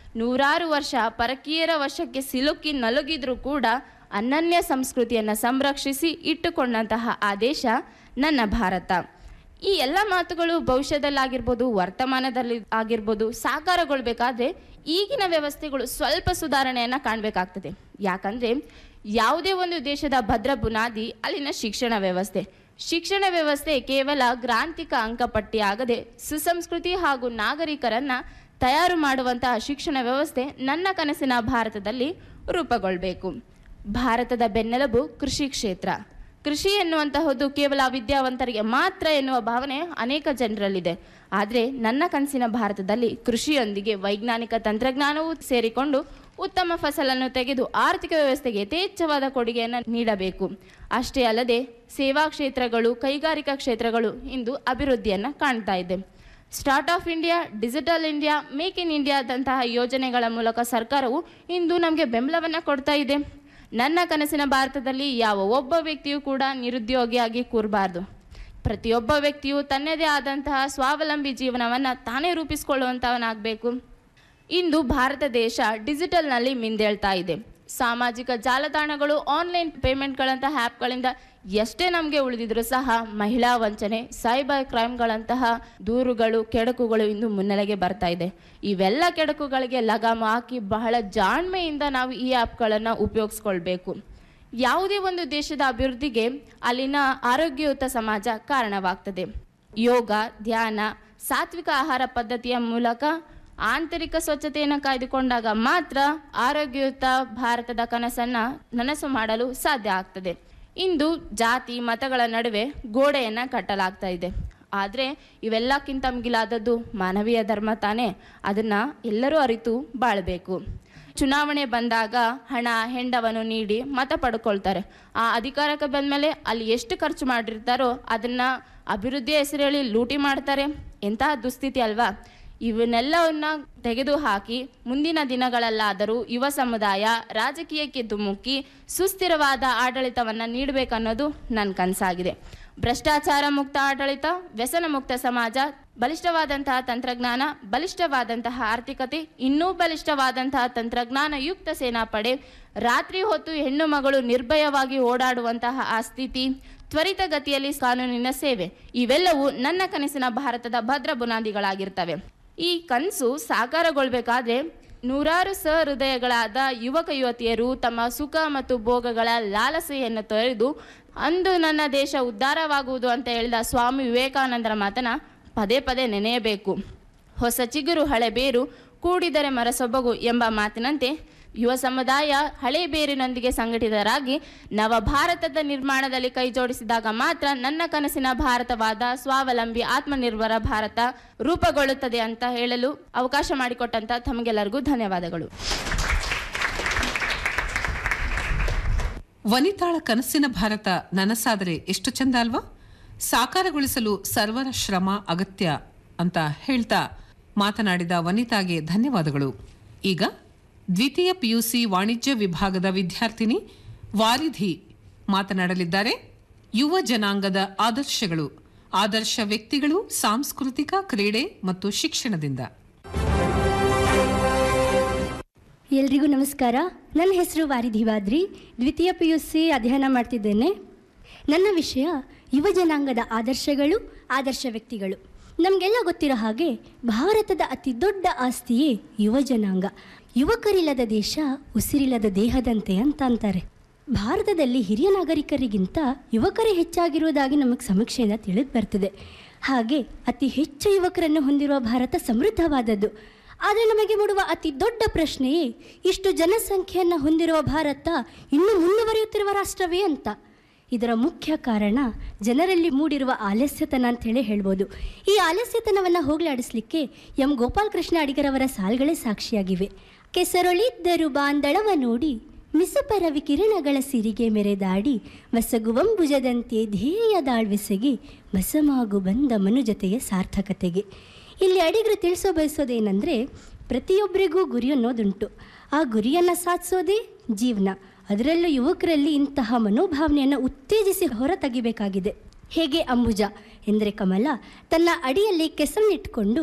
ನೂರಾರು ವರ್ಷ ಪರಕೀಯರ ವಶಕ್ಕೆ ಸಿಲುಕಿ ನಲುಗಿದ್ರೂ ಕೂಡ ಅನನ್ಯ ಸಂಸ್ಕೃತಿಯನ್ನು ಸಂರಕ್ಷಿಸಿ ಇಟ್ಟುಕೊಂಡಂತಹ ಆ ದೇಶ ನನ್ನ ಭಾರತ ಈ ಎಲ್ಲ ಮಾತುಗಳು ಭವಿಷ್ಯದಲ್ಲಾಗಿರ್ಬೋದು ವರ್ತಮಾನದಲ್ಲಿ ಆಗಿರ್ಬೋದು ಸಾಕಾರಗೊಳ್ಬೇಕಾದ್ರೆ ಈಗಿನ ವ್ಯವಸ್ಥೆಗಳು ಸ್ವಲ್ಪ ಸುಧಾರಣೆಯನ್ನು ಕಾಣಬೇಕಾಗ್ತದೆ ಯಾಕಂದರೆ ಯಾವುದೇ ಒಂದು ದೇಶದ ಭದ್ರ ಬುನಾದಿ ಅಲ್ಲಿನ ಶಿಕ್ಷಣ ವ್ಯವಸ್ಥೆ ಶಿಕ್ಷಣ ವ್ಯವಸ್ಥೆ ಕೇವಲ ಗ್ರಾಂತಿಕ ಅಂಕಪಟ್ಟಿ ಆಗದೆ ಸುಸಂಸ್ಕೃತಿ ಹಾಗೂ ನಾಗರಿಕರನ್ನ ತಯಾರು ಮಾಡುವಂತಹ ಶಿಕ್ಷಣ ವ್ಯವಸ್ಥೆ ನನ್ನ ಕನಸಿನ ಭಾರತದಲ್ಲಿ ರೂಪುಗೊಳ್ಬೇಕು ಭಾರತದ ಬೆನ್ನೆಲುಬು ಕೃಷಿ ಕ್ಷೇತ್ರ ಕೃಷಿ ಎನ್ನುವಂತಹದ್ದು ಕೇವಲ ವಿದ್ಯಾವಂತರಿಗೆ ಮಾತ್ರ ಎನ್ನುವ ಭಾವನೆ ಅನೇಕ ಜನರಲ್ಲಿದೆ ಆದರೆ ನನ್ನ ಕನಸಿನ ಭಾರತದಲ್ಲಿ ಕೃಷಿಯೊಂದಿಗೆ ವೈಜ್ಞಾನಿಕ ತಂತ್ರಜ್ಞಾನವೂ ಸೇರಿಕೊಂಡು ಉತ್ತಮ ಫಸಲನ್ನು ತೆಗೆದು ಆರ್ಥಿಕ ವ್ಯವಸ್ಥೆಗೆ ಯಥೇಚ್ಛವಾದ ಕೊಡುಗೆಯನ್ನು ನೀಡಬೇಕು ಅಷ್ಟೇ ಅಲ್ಲದೆ ಸೇವಾ ಕ್ಷೇತ್ರಗಳು ಕೈಗಾರಿಕಾ ಕ್ಷೇತ್ರಗಳು ಇಂದು ಅಭಿವೃದ್ಧಿಯನ್ನು ಕಾಣ್ತಾ ಇದೆ start of India digital India make in ಇಂಡಿಯಾದಂತಹ ಯೋಜನೆಗಳ ಮೂಲಕ ಸರ್ಕಾರವು ಇಂದು ನಮಗೆ ಬೆಂಬಲವನ್ನು ಕೊಡ್ತಾ ಇದೆ ನನ್ನ ಕನಸಿನ ಭಾರತದಲ್ಲಿ ಯಾವ ಒಬ್ಬ ವ್ಯಕ್ತಿಯೂ ಕೂಡ ನಿರುದ್ಯೋಗಿಯಾಗಿ ಕೂರಬಾರ್ದು ಪ್ರತಿಯೊಬ್ಬ ವ್ಯಕ್ತಿಯು ತನ್ನದೇ ಆದಂತಹ ಸ್ವಾವಲಂಬಿ ಜೀವನವನ್ನು ತಾನೇ ರೂಪಿಸಿಕೊಳ್ಳುವಂಥವನಾಗಬೇಕು ಇಂದು ಭಾರತ ದೇಶ ಡಿಜಿಟಲ್ನಲ್ಲಿ ಮಿಂದೇಳ್ತಾ ಇದೆ ಸಾಮಾಜಿಕ ಜಾಲತಾಣಗಳು ಆನ್ಲೈನ್ ಪೇಮೆಂಟ್ಗಳಂತಹ ಆ್ಯಪ್ಗಳಿಂದ ಎಷ್ಟೇ ನಮಗೆ ಉಳಿದಿದ್ರೂ ಸಹ ಮಹಿಳಾ ವಂಚನೆ ಸೈಬರ್ ಕ್ರೈಮ್ಗಳಂತಹ ದೂರುಗಳು ಕೆಡಕುಗಳು ಇಂದು ಮುನ್ನೆಲೆಗೆ ಬರ್ತಾ ಇದೆ ಇವೆಲ್ಲ ಕೆಡಕುಗಳಿಗೆ ಲಗಾಮ ಹಾಕಿ ಬಹಳ ಜಾಣ್ಮೆಯಿಂದ ನಾವು ಈ ಆ್ಯಪ್ಗಳನ್ನು ಉಪಯೋಗಿಸ್ಕೊಳ್ಬೇಕು ಯಾವುದೇ ಒಂದು ದೇಶದ ಅಭಿವೃದ್ಧಿಗೆ ಅಲ್ಲಿನ ಆರೋಗ್ಯಯುತ ಸಮಾಜ ಕಾರಣವಾಗ್ತದೆ ಯೋಗ ಧ್ಯಾನ ಸಾತ್ವಿಕ ಆಹಾರ ಪದ್ಧತಿಯ ಮೂಲಕ ಆಂತರಿಕ ಸ್ವಚ್ಛತೆಯನ್ನು ಕಾಯ್ದುಕೊಂಡಾಗ ಮಾತ್ರ ಆರೋಗ್ಯಯುತ ಭಾರತದ ಕನಸನ್ನು ನನಸು ಮಾಡಲು ಸಾಧ್ಯ ಆಗ್ತದೆ ಇಂದು ಜಾತಿ ಮತಗಳ ನಡುವೆ ಗೋಡೆಯನ್ನು ಕಟ್ಟಲಾಗ್ತಾ ಇದೆ ಆದರೆ ಇವೆಲ್ಲಕ್ಕಿಂತ ಮಿಗಿಲಾದದ್ದು ಮಾನವೀಯ ಧರ್ಮ ತಾನೇ ಅದನ್ನು ಎಲ್ಲರೂ ಅರಿತು ಬಾಳಬೇಕು ಚುನಾವಣೆ ಬಂದಾಗ ಹಣ ಹೆಂಡವನ್ನು ನೀಡಿ ಮತ ಪಡ್ಕೊಳ್ತಾರೆ ಆ ಅಧಿಕಾರಕ್ಕೆ ಬಂದಮೇಲೆ ಅಲ್ಲಿ ಎಷ್ಟು ಖರ್ಚು ಮಾಡಿರ್ತಾರೋ ಅದನ್ನು ಅಭಿವೃದ್ಧಿ ಹೆಸರು ಹೇಳಿ ಲೂಟಿ ಮಾಡ್ತಾರೆ ಎಂತಹ ದುಸ್ಥಿತಿ ಅಲ್ವಾ ಇವನ್ನೆಲ್ಲವನ್ನ ತೆಗೆದುಹಾಕಿ ಮುಂದಿನ ದಿನಗಳಲ್ಲಾದರೂ ಯುವ ಸಮುದಾಯ ರಾಜಕೀಯಕ್ಕೆ ಧುಮುಕಿ ಸುಸ್ಥಿರವಾದ ಆಡಳಿತವನ್ನು ನೀಡಬೇಕನ್ನೋದು ನನ್ನ ಕನಸಾಗಿದೆ ಭ್ರಷ್ಟಾಚಾರ ಮುಕ್ತ ಆಡಳಿತ ವ್ಯಸನ ಮುಕ್ತ ಸಮಾಜ ಬಲಿಷ್ಠವಾದಂತಹ ತಂತ್ರಜ್ಞಾನ ಬಲಿಷ್ಠವಾದಂತಹ ಆರ್ಥಿಕತೆ ಇನ್ನೂ ಬಲಿಷ್ಠವಾದಂತಹ ತಂತ್ರಜ್ಞಾನ ಯುಕ್ತ ಸೇನಾಪಡೆ ರಾತ್ರಿ ಹೊತ್ತು ಹೆಣ್ಣು ಮಗಳು ನಿರ್ಭಯವಾಗಿ ಓಡಾಡುವಂತಹ ಆ ಸ್ಥಿತಿ ತ್ವರಿತಗತಿಯಲ್ಲಿ ಕಾನೂನಿನ ಸೇವೆ ಇವೆಲ್ಲವೂ ನನ್ನ ಕನಸಿನ ಭಾರತದ ಭದ್ರ ಬುನಾದಿಗಳಾಗಿರ್ತವೆ ಈ ಕನಸು ಸಾಕಾರಗೊಳ್ಬೇಕಾದ್ರೆ ನೂರಾರು ಸಹೃದಯಗಳಾದ ಯುವಕ ಯುವತಿಯರು ತಮ್ಮ ಸುಖ ಮತ್ತು ಭೋಗಗಳ ಲಾಲಸೆಯನ್ನು ತೊರೆದು ಅಂದು ನನ್ನ ದೇಶ ಉದ್ಧಾರವಾಗುವುದು ಅಂತ ಹೇಳಿದ ಸ್ವಾಮಿ ವಿವೇಕಾನಂದರ ಮಾತನ್ನ ಪದೇ ಪದೇ ನೆನೆಯಬೇಕು ಹೊಸ ಚಿಗುರು ಹಳೆ ಬೇರು ಕೂಡಿದರೆ ಮರಸೊಬಗು ಎಂಬ ಮಾತಿನಂತೆ ಯುವ ಸಮುದಾಯ ಹಳೆ ಬೇರಿನೊಂದಿಗೆ ಸಂಘಟಿತರಾಗಿ ನವ ಭಾರತದ ನಿರ್ಮಾಣದಲ್ಲಿ ಕೈ ಜೋಡಿಸಿದಾಗ ಮಾತ್ರ ನನ್ನ ಕನಸಿನ ಭಾರತವಾದ ಸ್ವಾವಲಂಬಿ ಆತ್ಮನಿರ್ಭರ ಭಾರತ ರೂಪುಗೊಳ್ಳುತ್ತದೆ ಅಂತ ಹೇಳಲು ಅವಕಾಶ ಮಾಡಿಕೊಟ್ಟಂತ ತಮಗೆಲ್ಲರಿಗೂ ಧನ್ಯವಾದಗಳು ವನಿತಾಳ ಕನಸಿನ ಭಾರತ ನನಸಾದರೆ ಎಷ್ಟು ಚಂದ ಅಲ್ವಾ ಸಾಕಾರಗೊಳಿಸಲು ಸರ್ವರ ಶ್ರಮ ಅಗತ್ಯ ಅಂತ ಹೇಳ್ತಾ ಮಾತನಾಡಿದ ವನಿತಾಗೆ ಧನ್ಯವಾದಗಳು ಈಗ ದ್ವಿತೀಯ ಪಿಯುಸಿ ವಾಣಿಜ್ಯ ವಿಭಾಗದ ವಿದ್ಯಾರ್ಥಿನಿ ವಾರಿಧಿ ಮಾತನಾಡಲಿದ್ದಾರೆ ಯುವ ಜನಾಂಗದ ಆದರ್ಶಗಳು ಆದರ್ಶ ವ್ಯಕ್ತಿಗಳು ಸಾಂಸ್ಕೃತಿಕ ಕ್ರೀಡೆ ಮತ್ತು ಶಿಕ್ಷಣದಿಂದ ಎಲ್ರಿಗೂ ನಮಸ್ಕಾರ ನನ್ನ ಹೆಸರು ವಾರಿಧಿವಾದ್ರಿ ದ್ವಿತೀಯ ಪಿ ಯು ಸಿ ಅಧ್ಯಯನ ಮಾಡ್ತಿದ್ದೇನೆ ನನ್ನ ವಿಷಯ ಯುವ ಜನಾಂಗದ ಆದರ್ಶಗಳು ಆದರ್ಶ ವ್ಯಕ್ತಿಗಳು ನಮಗೆಲ್ಲ ಗೊತ್ತಿರೋ ಹಾಗೆ ಭಾರತದ ಅತಿ ದೊಡ್ಡ ಆಸ್ತಿಯೇ ಯುವ ಜನಾಂಗ ಯುವಕರಿಲ್ಲದ ದೇಶ ಉಸಿರಿಲ್ಲದ ದೇಹದಂತೆ ಅಂತ ಅಂತಾರೆ ಭಾರತದಲ್ಲಿ ಹಿರಿಯ ನಾಗರಿಕರಿಗಿಂತ ಯುವಕರೇ ಹೆಚ್ಚಾಗಿರುವುದಾಗಿ ನಮಗೆ ಸಮೀಕ್ಷೆಯಿಂದ ತಿಳಿದು ಬರ್ತದೆ ಹಾಗೆ ಅತಿ ಹೆಚ್ಚು ಯುವಕರನ್ನು ಹೊಂದಿರುವ ಭಾರತ ಸಮೃದ್ಧವಾದದ್ದು ಆದರೆ ನಮಗೆ ಮೂಡುವ ಅತಿ ದೊಡ್ಡ ಪ್ರಶ್ನೆಯೇ ಇಷ್ಟು ಜನಸಂಖ್ಯೆಯನ್ನು ಹೊಂದಿರುವ ಭಾರತ ಇನ್ನೂ ಮುಂದುವರಿಯುತ್ತಿರುವ ರಾಷ್ಟ್ರವೇ ಅಂತ ಇದರ ಮುಖ್ಯ ಕಾರಣ ಜನರಲ್ಲಿ ಮೂಡಿರುವ ಆಲಸ್ಯತನ ಅಂತೇಳಿ ಹೇಳ್ಬೋದು ಈ ಆಲಸ್ಯತನವನ್ನು ಹೋಗಲಾಡಿಸ್ಲಿಕ್ಕೆ ಎಂ ಗೋಪಾಲಕೃಷ್ಣ ಅಡಿಗರವರ ಸಾಲ್ಗಳೇ ಸಾಕ್ಷಿಯಾಗಿವೆ ಕೆಸರೊಳಿದ್ದರು ಬಾಂದಳವ ನೋಡಿ ಮಿಸುಪರವಿ ಕಿರಣಗಳ ಸಿರಿಗೆ ಮೆರೆದಾಡಿ ಮಸಗುವಂಬುಜದಂತೆ ಧ್ಯೇಯದಾಳ್ವೆಸೆಗೆ ಮಸಮಾಗು ಬಂದ ಮನುಜತೆಯ ಸಾರ್ಥಕತೆಗೆ ಇಲ್ಲಿ ಅಡಿಗರು ತಿಳಿಸೋ ಬಯಸೋದೇನೆಂದರೆ ಪ್ರತಿಯೊಬ್ಬರಿಗೂ ಗುರಿ ಅನ್ನೋದುಂಟು ಆ ಗುರಿಯನ್ನು ಸಾಧಿಸೋದೇ ಜೀವನ ಅದರಲ್ಲೂ ಯುವಕರಲ್ಲಿ ಇಂತಹ ಮನೋಭಾವನೆಯನ್ನು ಉತ್ತೇಜಿಸಿ ಹೊರ ತೆಗಿಬೇಕಾಗಿದೆ ಹೇಗೆ ಅಂಬುಜ ಎಂದರೆ ಕಮಲ ತನ್ನ ಅಡಿಯಲ್ಲಿ ಕೆಸರನ್ನಿಟ್ಕೊಂಡು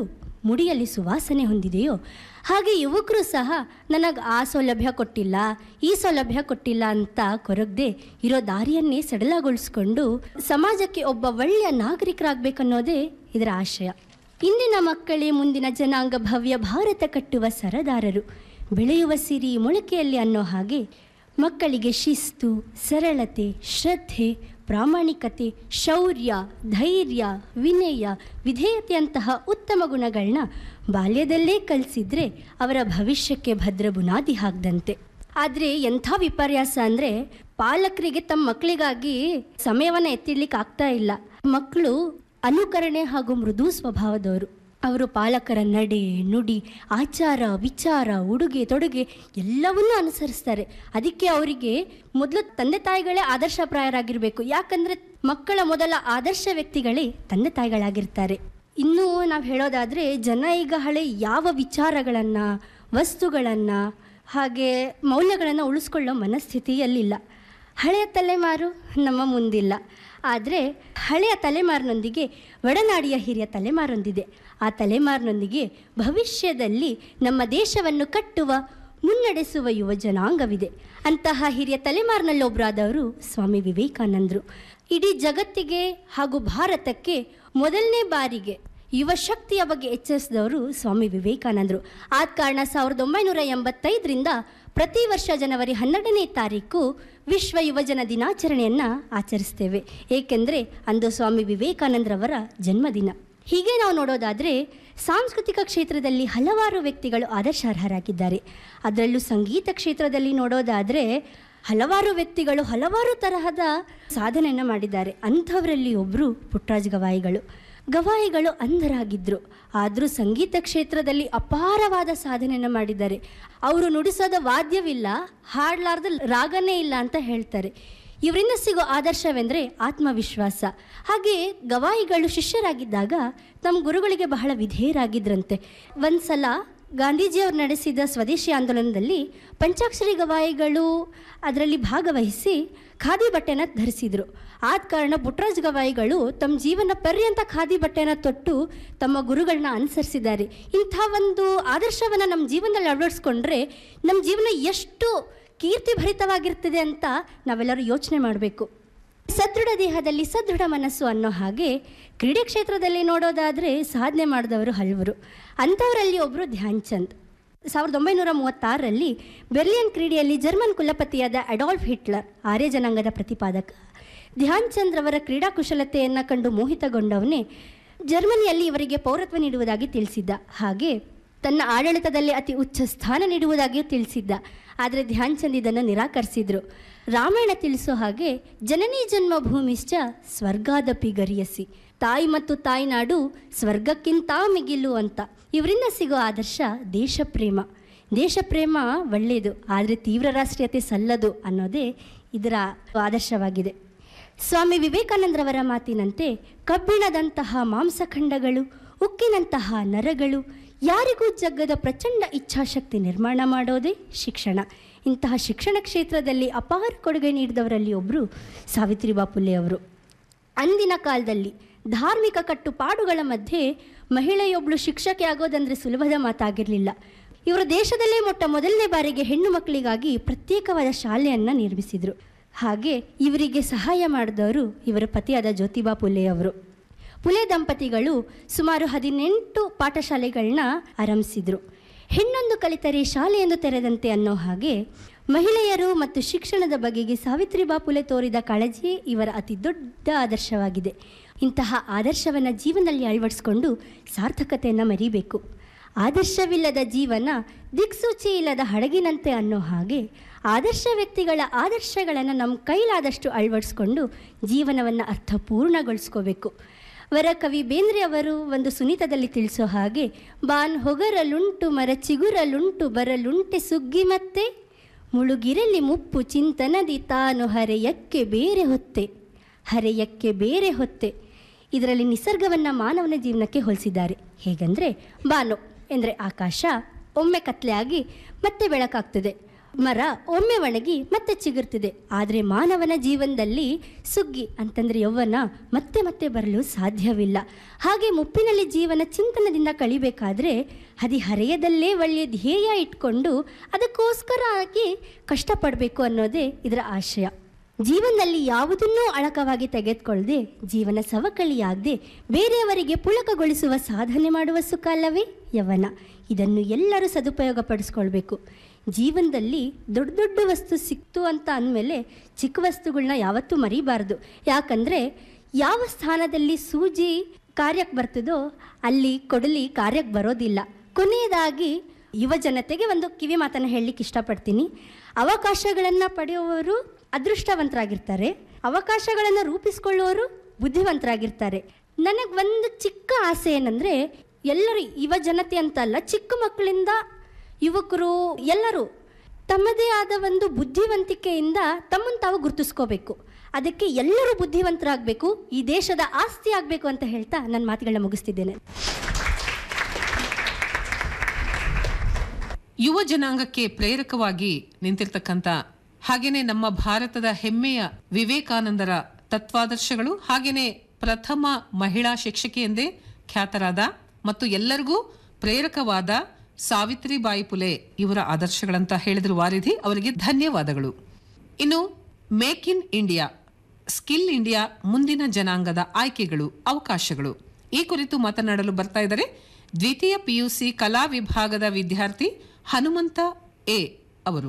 ಮುಡಿಯಲ್ಲಿ ಸುವಾಸನೆ ಹೊಂದಿದೆಯೋ ಹಾಗೆ ಯುವಕರು ಸಹ ನನಗೆ ಆ ಸೌಲಭ್ಯ ಕೊಟ್ಟಿಲ್ಲ ಈ ಸೌಲಭ್ಯ ಕೊಟ್ಟಿಲ್ಲ ಅಂತ ಕೊರಗದೆ ಇರೋ ದಾರಿಯನ್ನೇ ಸಡಲಗೊಳಿಸ್ಕೊಂಡು ಸಮಾಜಕ್ಕೆ ಒಬ್ಬ ಒಳ್ಳೆಯ ನಾಗರಿಕರಾಗಬೇಕನ್ನೋದೇ ಇದರ ಆಶಯ ಇಂದಿನ ಮಕ್ಕಳೇ ಮುಂದಿನ ಜನಾಂಗ ಭವ್ಯ ಭಾರತ ಕಟ್ಟುವ ಸರದಾರರು ಬೆಳೆಯುವ ಸಿರಿ ಮೊಳಕೆಯಲ್ಲಿ ಅನ್ನೋ ಹಾಗೆ ಮಕ್ಕಳಿಗೆ ಶಿಸ್ತು ಸರಳತೆ ಶ್ರದ್ಧೆ ಪ್ರಾಮಾಣಿಕತೆ ಶೌರ್ಯ ಧೈರ್ಯ ವಿನಯ ವಿಧೇಯತೆಯಂತಹ ಉತ್ತಮ ಗುಣಗಳನ್ನ ಬಾಲ್ಯದಲ್ಲೇ ಕಲಿಸಿದ್ರೆ ಅವರ ಭವಿಷ್ಯಕ್ಕೆ ಭದ್ರ ಬುನಾದಿ ಹಾಕ್ದಂತೆ ಆದರೆ ಎಂಥ ವಿಪರ್ಯಾಸ ಅಂದರೆ ಪಾಲಕರಿಗೆ ತಮ್ಮ ಮಕ್ಕಳಿಗಾಗಿ ಸಮಯವನ್ನು ಎತ್ತಿಡ್ಲಿಕ್ಕೆ ಆಗ್ತಾ ಇಲ್ಲ ಮಕ್ಕಳು ಅನುಕರಣೆ ಹಾಗೂ ಮೃದು ಸ್ವಭಾವದವರು ಅವರು ಪಾಲಕರ ನಡೆ ನುಡಿ ಆಚಾರ ವಿಚಾರ ಉಡುಗೆ ತೊಡುಗೆ ಎಲ್ಲವನ್ನೂ ಅನುಸರಿಸ್ತಾರೆ ಅದಕ್ಕೆ ಅವರಿಗೆ ಮೊದಲು ತಂದೆ ತಾಯಿಗಳೇ ಆದರ್ಶಪ್ರಾಯರಾಗಿರಬೇಕು ಯಾಕಂದರೆ ಮಕ್ಕಳ ಮೊದಲ ಆದರ್ಶ ವ್ಯಕ್ತಿಗಳೇ ತಂದೆ ತಾಯಿಗಳಾಗಿರ್ತಾರೆ ಇನ್ನೂ ನಾವು ಹೇಳೋದಾದರೆ ಜನ ಈಗ ಹಳೆ ಯಾವ ವಿಚಾರಗಳನ್ನು ವಸ್ತುಗಳನ್ನು ಹಾಗೆ ಮೌಲ್ಯಗಳನ್ನು ಉಳಿಸ್ಕೊಳ್ಳೋ ಮನಸ್ಥಿತಿಯಲ್ಲಿಲ್ಲ ಹಳೆಯ ತಲೆಮಾರು ನಮ್ಮ ಮುಂದಿಲ್ಲ ಆದರೆ ಹಳೆಯ ತಲೆಮಾರಿನೊಂದಿಗೆ ಒಡನಾಡಿಯ ಹಿರಿಯ ತಲೆಮಾರೊಂದಿದೆ ಆ ತಲೆಮಾರಿನೊಂದಿಗೆ ಭವಿಷ್ಯದಲ್ಲಿ ನಮ್ಮ ದೇಶವನ್ನು ಕಟ್ಟುವ ಮುನ್ನಡೆಸುವ ಯುವ ಜನಾಂಗವಿದೆ ಅಂತಹ ಹಿರಿಯ ತಲೆಮಾರಿನಲ್ಲೊಬ್ಬರಾದವರು ಸ್ವಾಮಿ ವಿವೇಕಾನಂದರು ಇಡೀ ಜಗತ್ತಿಗೆ ಹಾಗೂ ಭಾರತಕ್ಕೆ ಮೊದಲನೇ ಬಾರಿಗೆ ಯುವ ಶಕ್ತಿಯ ಬಗ್ಗೆ ಎಚ್ಚರಿಸಿದವರು ಸ್ವಾಮಿ ವಿವೇಕಾನಂದರು ಆದ ಕಾರಣ ಸಾವಿರದ ಒಂಬೈನೂರ ಎಂಬತ್ತೈದರಿಂದ ಪ್ರತಿ ವರ್ಷ ಜನವರಿ ಹನ್ನೆರಡನೇ ತಾರೀಕು ವಿಶ್ವ ಯುವಜನ ದಿನಾಚರಣೆಯನ್ನು ಆಚರಿಸ್ತೇವೆ ಏಕೆಂದರೆ ಅಂದು ಸ್ವಾಮಿ ವಿವೇಕಾನಂದರವರ ಜನ್ಮದಿನ ಹೀಗೆ ನಾವು ನೋಡೋದಾದರೆ ಸಾಂಸ್ಕೃತಿಕ ಕ್ಷೇತ್ರದಲ್ಲಿ ಹಲವಾರು ವ್ಯಕ್ತಿಗಳು ಆದರ್ಶಾರ್ಹರಾಗಿದ್ದಾರೆ ಅದರಲ್ಲೂ ಸಂಗೀತ ಕ್ಷೇತ್ರದಲ್ಲಿ ನೋಡೋದಾದರೆ ಹಲವಾರು ವ್ಯಕ್ತಿಗಳು ಹಲವಾರು ತರಹದ ಸಾಧನೆಯನ್ನು ಮಾಡಿದ್ದಾರೆ ಅಂಥವರಲ್ಲಿ ಒಬ್ಬರು ಪುಟ್ಟರಾಜ್ ಗವಾಯಿಗಳು ಗವಾಯಿಗಳು ಅಂಧರಾಗಿದ್ದರು ಆದರೂ ಸಂಗೀತ ಕ್ಷೇತ್ರದಲ್ಲಿ ಅಪಾರವಾದ ಸಾಧನೆಯನ್ನು ಮಾಡಿದ್ದಾರೆ ಅವರು ನುಡಿಸೋದ ವಾದ್ಯವಿಲ್ಲ ಹಾಡಲಾರ್ದ ರಾಗನೇ ಇಲ್ಲ ಅಂತ ಹೇಳ್ತಾರೆ ಇವರಿಂದ ಸಿಗೋ ಆದರ್ಶವೆಂದರೆ ಆತ್ಮವಿಶ್ವಾಸ ಹಾಗೆ ಗವಾಯಿಗಳು ಶಿಷ್ಯರಾಗಿದ್ದಾಗ ತಮ್ಮ ಗುರುಗಳಿಗೆ ಬಹಳ ವಿಧೇಯರಾಗಿದ್ರಂತೆ ಒಂದ್ಸಲ ಗಾಂಧೀಜಿಯವರು ನಡೆಸಿದ ಸ್ವದೇಶಿ ಆಂದೋಲನದಲ್ಲಿ ಪಂಚಾಕ್ಷರಿ ಗವಾಯಿಗಳು ಅದರಲ್ಲಿ ಭಾಗವಹಿಸಿ ಖಾದಿ ಬಟ್ಟೆನ ಧರಿಸಿದರು ಆದ ಕಾರಣ ಪುಟ್ಟರಾಜ್ ಗವಾಯಿಗಳು ತಮ್ಮ ಜೀವನ ಪರ್ಯಂತ ಖಾದಿ ಬಟ್ಟೆನ ತೊಟ್ಟು ತಮ್ಮ ಗುರುಗಳನ್ನ ಅನುಸರಿಸಿದ್ದಾರೆ ಇಂಥ ಒಂದು ಆದರ್ಶವನ್ನು ನಮ್ಮ ಜೀವನದಲ್ಲಿ ಅಳವಡಿಸ್ಕೊಂಡ್ರೆ ನಮ್ಮ ಜೀವನ ಎಷ್ಟು ಕೀರ್ತಿಭರಿತವಾಗಿರ್ತದೆ ಅಂತ ನಾವೆಲ್ಲರೂ ಯೋಚನೆ ಮಾಡಬೇಕು ಸದೃಢ ದೇಹದಲ್ಲಿ ಸದೃಢ ಮನಸ್ಸು ಅನ್ನೋ ಹಾಗೆ ಕ್ರೀಡೆ ಕ್ಷೇತ್ರದಲ್ಲಿ ನೋಡೋದಾದರೆ ಸಾಧನೆ ಮಾಡಿದವರು ಹಲವರು ಅಂಥವರಲ್ಲಿ ಒಬ್ಬರು ಧ್ಯಾನ್ ಚಂದ್ ಸಾವಿರದ ಒಂಬೈನೂರ ಮೂವತ್ತಾರರಲ್ಲಿ ಬೆರ್ಲಿಯನ್ ಕ್ರೀಡೆಯಲ್ಲಿ ಜರ್ಮನ್ ಕುಲಪತಿಯಾದ ಅಡಾಲ್ಫ್ ಹಿಟ್ಲರ್ ಆರ್ಯ ಜನಾಂಗದ ಪ್ರತಿಪಾದಕ ಧ್ಯಾನ್ ಚಂದ್ ರವರ ಕ್ರೀಡಾ ಕುಶಲತೆಯನ್ನು ಕಂಡು ಮೋಹಿತಗೊಂಡವನೇ ಜರ್ಮನಿಯಲ್ಲಿ ಇವರಿಗೆ ಪೌರತ್ವ ನೀಡುವುದಾಗಿ ತಿಳಿಸಿದ್ದ ಹಾಗೆ ತನ್ನ ಆಡಳಿತದಲ್ಲಿ ಅತಿ ಉಚ್ಚ ಸ್ಥಾನ ನೀಡುವುದಾಗಿಯೂ ತಿಳಿಸಿದ್ದ ಆದರೆ ಧ್ಯಾನ್ ಚಂದ್ ಇದನ್ನು ನಿರಾಕರಿಸಿದ್ರು ರಾಮಾಯಣ ತಿಳಿಸೋ ಹಾಗೆ ಜನನಿ ಜನ್ಮ ಭೂಮಿಶ್ಚ ಸ್ವರ್ಗಾದಪಿ ಗರಿಯಸಿ ತಾಯಿ ಮತ್ತು ತಾಯ್ನಾಡು ಸ್ವರ್ಗಕ್ಕಿಂತ ಮಿಗಿಲು ಅಂತ ಇವರಿಂದ ಸಿಗೋ ಆದರ್ಶ ದೇಶಪ್ರೇಮ ದೇಶಪ್ರೇಮ ಒಳ್ಳೆಯದು ಆದರೆ ತೀವ್ರ ರಾಷ್ಟ್ರೀಯತೆ ಸಲ್ಲದು ಅನ್ನೋದೇ ಇದರ ಆದರ್ಶವಾಗಿದೆ ಸ್ವಾಮಿ ವಿವೇಕಾನಂದರವರ ಮಾತಿನಂತೆ ಕಬ್ಬಿಣದಂತಹ ಮಾಂಸಖಂಡಗಳು ಉಕ್ಕಿನಂತಹ ನರಗಳು ಯಾರಿಗೂ ಜಗ್ಗದ ಪ್ರಚಂಡ ಇಚ್ಛಾಶಕ್ತಿ ನಿರ್ಮಾಣ ಮಾಡೋದೇ ಶಿಕ್ಷಣ ಇಂತಹ ಶಿಕ್ಷಣ ಕ್ಷೇತ್ರದಲ್ಲಿ ಅಪಾರ ಕೊಡುಗೆ ನೀಡಿದವರಲ್ಲಿ ಒಬ್ಬರು ಸಾವಿತ್ರಿಬಾ ಫುಲೆ ಅವರು ಅಂದಿನ ಕಾಲದಲ್ಲಿ ಧಾರ್ಮಿಕ ಕಟ್ಟುಪಾಡುಗಳ ಮಧ್ಯೆ ಮಹಿಳೆಯೊಬ್ಬಳು ಶಿಕ್ಷಕಿ ಆಗೋದಂದ್ರೆ ಸುಲಭದ ಮಾತಾಗಿರಲಿಲ್ಲ ಇವರು ದೇಶದಲ್ಲೇ ಮೊಟ್ಟ ಮೊದಲನೇ ಬಾರಿಗೆ ಹೆಣ್ಣು ಮಕ್ಕಳಿಗಾಗಿ ಪ್ರತ್ಯೇಕವಾದ ಶಾಲೆಯನ್ನು ನಿರ್ಮಿಸಿದರು ಹಾಗೆ ಇವರಿಗೆ ಸಹಾಯ ಮಾಡಿದವರು ಇವರ ಪತಿಯಾದ ಜ್ಯೋತಿಬಾ ಫುಲೆ ಅವರು ಫುಲೆ ದಂಪತಿಗಳು ಸುಮಾರು ಹದಿನೆಂಟು ಪಾಠಶಾಲೆಗಳನ್ನ ಆರಂಭಿಸಿದರು ಹೆಣ್ಣೊಂದು ಕಲಿತರೆ ಶಾಲೆಯೊಂದು ತೆರೆದಂತೆ ಅನ್ನೋ ಹಾಗೆ ಮಹಿಳೆಯರು ಮತ್ತು ಶಿಕ್ಷಣದ ಬಗೆಗೆ ಸಾವಿತ್ರಿಬಾ ಫುಲೆ ತೋರಿದ ಕಾಳಜಿಯೇ ಇವರ ಅತಿ ದೊಡ್ಡ ಆದರ್ಶವಾಗಿದೆ ಇಂತಹ ಆದರ್ಶವನ್ನು ಜೀವನದಲ್ಲಿ ಅಳವಡಿಸಿಕೊಂಡು ಸಾರ್ಥಕತೆಯನ್ನು ಮರಿಬೇಕು ಆದರ್ಶವಿಲ್ಲದ ಜೀವನ ದಿಕ್ಸೂಚಿ ಇಲ್ಲದ ಹಡಗಿನಂತೆ ಅನ್ನೋ ಹಾಗೆ ಆದರ್ಶ ವ್ಯಕ್ತಿಗಳ ಆದರ್ಶಗಳನ್ನು ನಮ್ಮ ಕೈಲಾದಷ್ಟು ಅಳವಡಿಸ್ಕೊಂಡು ಜೀವನವನ್ನು ಅರ್ಥಪೂರ್ಣಗೊಳಿಸ್ಕೋಬೇಕು ವರ ಕವಿ ಬೇಂದ್ರೆ ಅವರು ಒಂದು ಸುನೀತದಲ್ಲಿ ತಿಳಿಸೋ ಹಾಗೆ ಬಾನ್ ಹೊಗರಲುಂಟು ಮರ ಚಿಗುರಲುಂಟು ಬರಲುಂಟೆ ಸುಗ್ಗಿ ಮತ್ತೆ ಮುಳುಗಿರಲಿ ಮುಪ್ಪು ಚಿಂತನದಿ ತಾನು ಹರೆಯಕ್ಕೆ ಬೇರೆ ಹೊತ್ತೆ ಹರೆಯಕ್ಕೆ ಬೇರೆ ಹೊತ್ತೆ ಇದರಲ್ಲಿ ನಿಸರ್ಗವನ್ನು ಮಾನವನ ಜೀವನಕ್ಕೆ ಹೋಲಿಸಿದ್ದಾರೆ ಹೇಗೆಂದರೆ ಬಾನು ಎಂದರೆ ಆಕಾಶ ಒಮ್ಮೆ ಕತ್ಲೆ ಆಗಿ ಮತ್ತೆ ಬೆಳಕಾಗ್ತದೆ ಮರ ಒಮ್ಮೆ ಒಣಗಿ ಮತ್ತೆ ಚಿಗುರ್ತಿದೆ ಆದರೆ ಮಾನವನ ಜೀವನದಲ್ಲಿ ಸುಗ್ಗಿ ಅಂತಂದ್ರೆ ಯೌವನ ಮತ್ತೆ ಮತ್ತೆ ಬರಲು ಸಾಧ್ಯವಿಲ್ಲ ಹಾಗೆ ಮುಪ್ಪಿನಲ್ಲಿ ಜೀವನ ಚಿಂತನದಿಂದ ಕಳಿಬೇಕಾದ್ರೆ ಹದಿಹರೆಯದಲ್ಲೇ ಒಳ್ಳೆಯ ಧ್ಯೇಯ ಇಟ್ಕೊಂಡು ಅದಕ್ಕೋಸ್ಕರ ಆಗಿ ಕಷ್ಟಪಡಬೇಕು ಅನ್ನೋದೇ ಇದರ ಆಶಯ ಜೀವನದಲ್ಲಿ ಯಾವುದನ್ನೂ ಅಳಕವಾಗಿ ತೆಗೆದುಕೊಳ್ಳದೆ ಜೀವನ ಸವಕಳಿಯಾಗದೆ ಬೇರೆಯವರಿಗೆ ಪುಳಕಗೊಳಿಸುವ ಸಾಧನೆ ಮಾಡುವ ಸುಖ ಅಲ್ಲವೇ ಯವನ ಇದನ್ನು ಎಲ್ಲರೂ ಸದುಪಯೋಗ ಪಡಿಸ್ಕೊಳ್ಬೇಕು ಜೀವನದಲ್ಲಿ ದೊಡ್ಡ ದೊಡ್ಡ ವಸ್ತು ಸಿಕ್ತು ಅಂತ ಅಂದಮೇಲೆ ಚಿಕ್ಕ ವಸ್ತುಗಳನ್ನ ಯಾವತ್ತೂ ಮರಿಬಾರ್ದು ಯಾಕಂದರೆ ಯಾವ ಸ್ಥಾನದಲ್ಲಿ ಸೂಜಿ ಕಾರ್ಯಕ್ಕೆ ಬರ್ತದೋ ಅಲ್ಲಿ ಕೊಡಲಿ ಕಾರ್ಯಕ್ಕೆ ಬರೋದಿಲ್ಲ ಕೊನೆಯದಾಗಿ ಯುವ ಜನತೆಗೆ ಒಂದು ಕಿವಿ ಮಾತನ್ನು ಹೇಳಲಿಕ್ಕೆ ಇಷ್ಟಪಡ್ತೀನಿ ಅವಕಾಶಗಳನ್ನು ಪಡೆಯುವವರು ಅದೃಷ್ಟವಂತರಾಗಿರ್ತಾರೆ ಅವಕಾಶಗಳನ್ನು ರೂಪಿಸ್ಕೊಳ್ಳುವವರು ಬುದ್ಧಿವಂತರಾಗಿರ್ತಾರೆ ನನಗೆ ಒಂದು ಚಿಕ್ಕ ಆಸೆ ಏನಂದರೆ ಎಲ್ಲರೂ ಯುವ ಜನತೆ ಅಂತಲ್ಲ ಚಿಕ್ಕ ಮಕ್ಕಳಿಂದ ಯುವಕರು ಎಲ್ಲರೂ ತಮ್ಮದೇ ಆದ ಒಂದು ಬುದ್ಧಿವಂತಿಕೆಯಿಂದ ತಮ್ಮನ್ನು ತಾವು ಗುರುತಿಸ್ಕೋಬೇಕು ಅದಕ್ಕೆ ಎಲ್ಲರೂ ಬುದ್ಧಿವಂತರಾಗಬೇಕು ಈ ದೇಶದ ಆಸ್ತಿ ಆಗಬೇಕು ಅಂತ ಹೇಳ್ತಾ ನನ್ನ ಮಾತುಗಳನ್ನ ಮುಗಿಸ್ತಿದ್ದೇನೆ ಯುವ ಜನಾಂಗಕ್ಕೆ ಪ್ರೇರಕವಾಗಿ ನಿಂತಿರ್ತಕ್ಕಂಥ ಹಾಗೇನೆ ನಮ್ಮ ಭಾರತದ ಹೆಮ್ಮೆಯ ವಿವೇಕಾನಂದರ ತತ್ವಾದರ್ಶಗಳು ಹಾಗೇನೆ ಪ್ರಥಮ ಮಹಿಳಾ ಶಿಕ್ಷಕಿ ಎಂದೇ ಖ್ಯಾತರಾದ ಮತ್ತು ಎಲ್ಲರಿಗೂ ಪ್ರೇರಕವಾದ ಸಾವಿತ್ರಿಬಾಯಿ ಪುಲೆ ಇವರ ಆದರ್ಶಗಳಂತ ಹೇಳಿದ್ರು ವಾರಿಧಿ ಅವರಿಗೆ ಧನ್ಯವಾದಗಳು ಇನ್ನು make in India skill India ಮುಂದಿನ ಜನಾಂಗದ ಆಯ್ಕೆಗಳು ಅವಕಾಶಗಳು ಈ ಕುರಿತು ಮಾತನಾಡಲು ಬರ್ತಾ ಇದ್ದಾರೆ ದ್ವಿತೀಯ ಪಿಯುಸಿ ಕಲಾ ವಿಭಾಗದ ವಿದ್ಯಾರ್ಥಿ ಹನುಮಂತ ಎ ಅವರು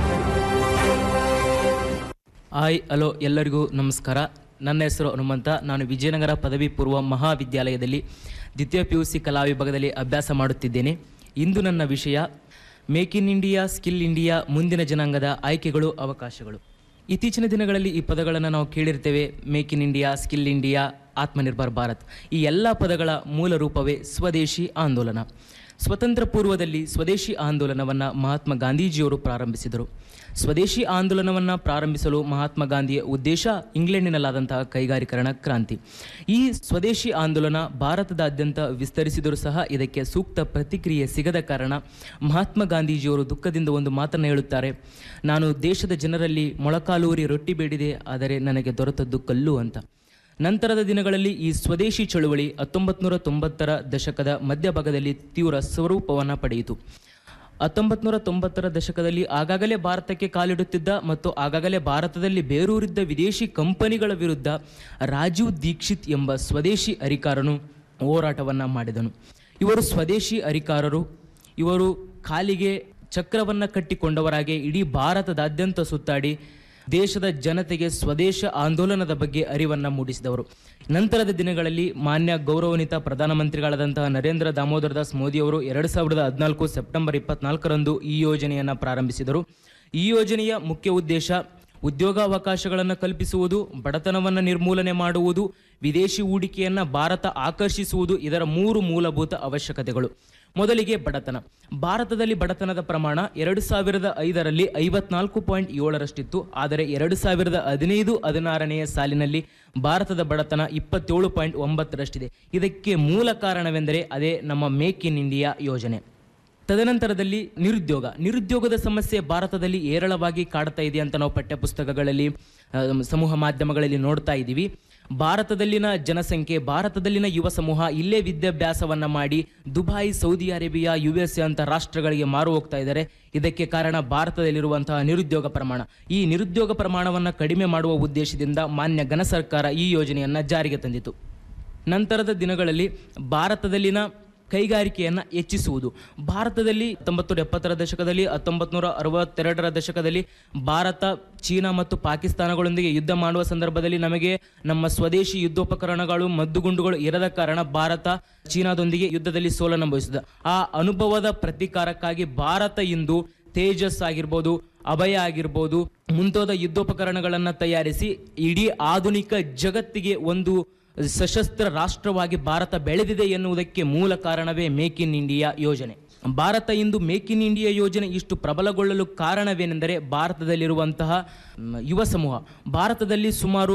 ಹಾಯ್ ಹಲೋ ಎಲ್ಲರಿಗೂ ನಮಸ್ಕಾರ ನನ್ನ ಹೆಸರು ಹನುಮಂತ ನಾನು ವಿಜಯನಗರ ಪದವಿ ಪೂರ್ವ ಮಹಾವಿದ್ಯಾಲಯದಲ್ಲಿ ದ್ವಿತೀಯ ಪಿ ಯು ಸಿ ಕಲಾ ವಿಭಾಗದಲ್ಲಿ ಅಭ್ಯಾಸ ಮಾಡುತ್ತಿದ್ದೇನೆ ಇಂದು ನನ್ನ ವಿಷಯ make in India skill India ಮುಂದಿನ ಜನಾಂಗದ ಆಯ್ಕೆಗಳು ಅವಕಾಶಗಳು ಇತ್ತೀಚಿನ ದಿನಗಳಲ್ಲಿ ಈ ಪದಗಳನ್ನು ನಾವು ಕೇಳಿರ್ತೇವೆ make in India skill India Atmanirbhar Bharat ಈ ಎಲ್ಲ ಪದಗಳ ಮೂಲ ರೂಪವೇ ಸ್ವದೇಶಿ ಆಂದೋಲನ ಸ್ವತಂತ್ರ ಪೂರ್ವದಲ್ಲಿ ಸ್ವದೇಶಿ ಆಂದೋಲನವನ್ನು ಮಹಾತ್ಮ ಗಾಂಧೀಜಿಯವರು ಪ್ರಾರಂಭಿಸಿದರು ಸ್ವದೇಶಿ ಆಂದೋಲನವನ್ನು ಪ್ರಾರಂಭಿಸಲು ಮಹಾತ್ಮ ಗಾಂಧಿಯ ಉದ್ದೇಶ ಇಂಗ್ಲೆಂಡಿನಲ್ಲಾದಂತಹ ಕೈಗಾರಿಕರಣ ಕ್ರಾಂತಿ ಈ ಸ್ವದೇಶಿ ಆಂದೋಲನ ಭಾರತದಾದ್ಯಂತ ವಿಸ್ತರಿಸಿದರೂ ಸಹ ಇದಕ್ಕೆ ಸೂಕ್ತ ಪ್ರತಿಕ್ರಿಯೆ ಸಿಗದ ಕಾರಣ ಮಹಾತ್ಮ ಗಾಂಧೀಜಿಯವರು ದುಃಖದಿಂದ ಒಂದು ಮಾತನ್ನು ಹೇಳುತ್ತಾರೆ ನಾನು ದೇಶದ ಜನರಲ್ಲಿ ಮೊಳಕಾಲೂರಿ ರೊಟ್ಟಿ ಬೇಡಿದೆ ಆದರೆ ನನಗೆ ದೊರೆತದ್ದು ಕಲ್ಲು ಅಂತ ನಂತರದ ದಿನಗಳಲ್ಲಿ ಈ ಸ್ವದೇಶಿ ಚಳುವಳಿ ಹತ್ತೊಂಬತ್ತು ನೂರ ತೊಂಬತ್ತರ ದಶಕದ ಮಧ್ಯಭಾಗದಲ್ಲಿ ತೀವ್ರ ಸ್ವರೂಪವನ್ನು ಪಡೆಯಿತು ಹತ್ತೊಂಬತ್ತು ನೂರ ತೊಂಬತ್ತರ ದಶಕದಲ್ಲಿ ಆಗಾಗಲೇ ಭಾರತಕ್ಕೆ ಕಾಲಿಡುತ್ತಿದ್ದ ಮತ್ತು ಆಗಾಗಲೇ ಭಾರತದಲ್ಲಿ ಬೇರೂರಿದ್ದ ವಿದೇಶಿ ಕಂಪನಿಗಳ ವಿರುದ್ಧ ರಾಜೀವ್ ದೀಕ್ಷಿತ್ ಎಂಬ ಸ್ವದೇಶಿ ಅಧಿಕಾರನು ಹೋರಾಟವನ್ನು ಮಾಡಿದನು ಇವರು ಸ್ವದೇಶಿ ಅಧಿಕಾರರು ಇವರು ಕಾಲಿಗೆ ಚಕ್ರವನ್ನು ಕಟ್ಟಿಕೊಂಡವರಾಗಿ ಇಡೀ ಭಾರತದಾದ್ಯಂತ ಸುತ್ತಾಡಿ ದೇಶದ ಜನತೆಗೆ ಸ್ವದೇಶ ಆಂದೋಲನದ ಬಗ್ಗೆ ಅರಿವನ್ನು ಮೂಡಿಸಿದವರು ನಂತರದ ದಿನಗಳಲ್ಲಿ ಮಾನ್ಯ ಗೌರವಾನ್ವಿತ ಪ್ರಧಾನಮಂತ್ರಿಗಳಾದಂತಹ ನರೇಂದ್ರ ದಾಮೋದರ ದಾಸ್ ಮೋದಿಯವರು ಎರಡು ಸಾವಿರದ ಹದಿನಾಲ್ಕು ಸೆಪ್ಟೆಂಬರ್ ಇಪ್ಪತ್ನಾಲ್ಕರಂದು ಈ ಯೋಜನೆಯನ್ನು ಪ್ರಾರಂಭಿಸಿದರು ಈ ಯೋಜನೆಯ ಮುಖ್ಯ ಉದ್ದೇಶ ಉದ್ಯೋಗಾವಕಾಶಗಳನ್ನು ಕಲ್ಪಿಸುವುದು ಬಡತನವನ್ನು ನಿರ್ಮೂಲನೆ ಮಾಡುವುದು ವಿದೇಶಿ ಹೂಡಿಕೆಯನ್ನು ಭಾರತ ಆಕರ್ಷಿಸುವುದು ಇದರ ಮೂರು ಮೂಲಭೂತ ಅವಶ್ಯಕತೆಗಳು ಮೊದಲಿಗೆ ಬಡತನ ಭಾರತದಲ್ಲಿ ಬಡತನದ ಪ್ರಮಾಣ ಎರಡು ಸಾವಿರದ ಐದರಲ್ಲಿ ಐವತ್ನಾಲ್ಕು ಪಾಯಿಂಟ್ ಏಳರಷ್ಟಿತ್ತು ಆದರೆ ಎರಡು ಸಾವಿರದ ಹದಿನೈದು ಹದಿನಾರನೆಯ ಸಾಲಿನಲ್ಲಿ ಭಾರತದ ಬಡತನ ಇಪ್ಪತ್ತೇಳು ಪಾಯಿಂಟ್ ಒಂಬತ್ತರಷ್ಟಿದೆ ಇದಕ್ಕೆ ಮೂಲ ಕಾರಣವೆಂದರೆ ಅದೇ ನಮ್ಮ ಮೇಕ್ ಇನ್ ಇಂಡಿಯಾ ಯೋಜನೆ ತದನಂತರದಲ್ಲಿ ನಿರುದ್ಯೋಗ ನಿರುದ್ಯೋಗದ ಸಮಸ್ಯೆ ಭಾರತದಲ್ಲಿ ಏರಳವಾಗಿ ಕಾಡ್ತಾ ಇದೆ ಅಂತ ನಾವು ಪಠ್ಯಪುಸ್ತಕಗಳಲ್ಲಿ ಆ, ಸಮೂಹ ಮಾಧ್ಯಮಗಳಲ್ಲಿ ನೋಡ್ತಾ ಇದ್ದೀವಿ ಭಾರತದಲ್ಲಿನ ಜನಸಂಖ್ಯೆ ಭಾರತದಲ್ಲಿನ ಯುವ ಸಮೂಹ ಇಲ್ಲೇ ವಿದ್ಯಾಭ್ಯಾಸವನ್ನ ಮಾಡಿ Dubai Saudi Arabia U S A ಅಂತ ರಾಷ್ಟ್ರಗಳಿಗೆ ಮಾರು ಹೋಗ್ತಾ ಇದ್ದಾರೆ ಇದಕ್ಕೆ ಕಾರಣ ಭಾರತದಲ್ಲಿರುವಂತಹ ನಿರುದ್ಯೋಗ ಪ್ರಮಾಣ ಈ ನಿರುದ್ಯೋಗ ಪ್ರಮಾಣವನ್ನು ಕಡಿಮೆ ಮಾಡುವ ಉದ್ದೇಶದಿಂದ ಮಾನ್ಯ ಘನ ಸರ್ಕಾರ ಈ ಯೋಜನೆಯನ್ನ ಜಾರಿಗೆ ತಂದಿತು ನಂತರದ ದಿನಗಳಲ್ಲಿ ಭಾರತದಲ್ಲಿನ ಕೈಗಾರಿಕೆಯನ್ನು ಹೆಚ್ಚಿಸುವುದು ಭಾರತದಲ್ಲಿ ಹತ್ತೊಂಬತ್ತು ನೂರ ಎಪ್ಪತ್ತರ ದಶಕದಲ್ಲಿ ಹತ್ತೊಂಬತ್ತು ನೂರ ಅರವತ್ತೆರಡರ ದಶಕದಲ್ಲಿ ಭಾರತ ಚೀನಾ ಮತ್ತು ಪಾಕಿಸ್ತಾನಗಳೊಂದಿಗೆ ಯುದ್ಧ ಮಾಡುವ ಸಂದರ್ಭದಲ್ಲಿ ನಮಗೆ ನಮ್ಮ ಸ್ವದೇಶಿ ಯುದ್ಧೋಪಕರಣಗಳು ಮದ್ದುಗುಂಡುಗಳು ಇರದ ಕಾರಣ ಭಾರತ ಚೀನಾದೊಂದಿಗೆ ಯುದ್ಧದಲ್ಲಿ ಸೋಲನುಭವಿಸಿದ ಆ ಅನುಭವದ ಪ್ರತೀಕಾರಕ್ಕಾಗಿ ಭಾರತ ಇಂದು ತೇಜಸ್ ಆಗಿರ್ಬೋದು ಅಭಯ ಆಗಿರ್ಬೋದು ಮುಂತಾದ ಯುದ್ಧೋಪಕರಣಗಳನ್ನು ತಯಾರಿಸಿ ಇಡೀ ಆಧುನಿಕ ಜಗತ್ತಿಗೆ ಒಂದು ಸಶಸ್ತ್ರ ರಾಷ್ಟ್ರವಾಗಿ ಭಾರತ ಬೆಳೆದಿದೆ ಎನ್ನುವುದಕ್ಕೆ ಮೂಲ ಕಾರಣವೇ ಮೇಕ್ ಇನ್ ಇಂಡಿಯಾ ಯೋಜನೆ ಭಾರತ ಇಂದು ಮೇಕ್ ಇನ್ ಇಂಡಿಯಾ ಯೋಜನೆ ಇಷ್ಟು ಪ್ರಬಲಗೊಳ್ಳಲು ಕಾರಣವೇನೆಂದರೆ ಭಾರತದಲ್ಲಿರುವಂತಹ ಮ್, ಯುವ ಸಮೂಹ ಭಾರತದಲ್ಲಿ ಸುಮಾರು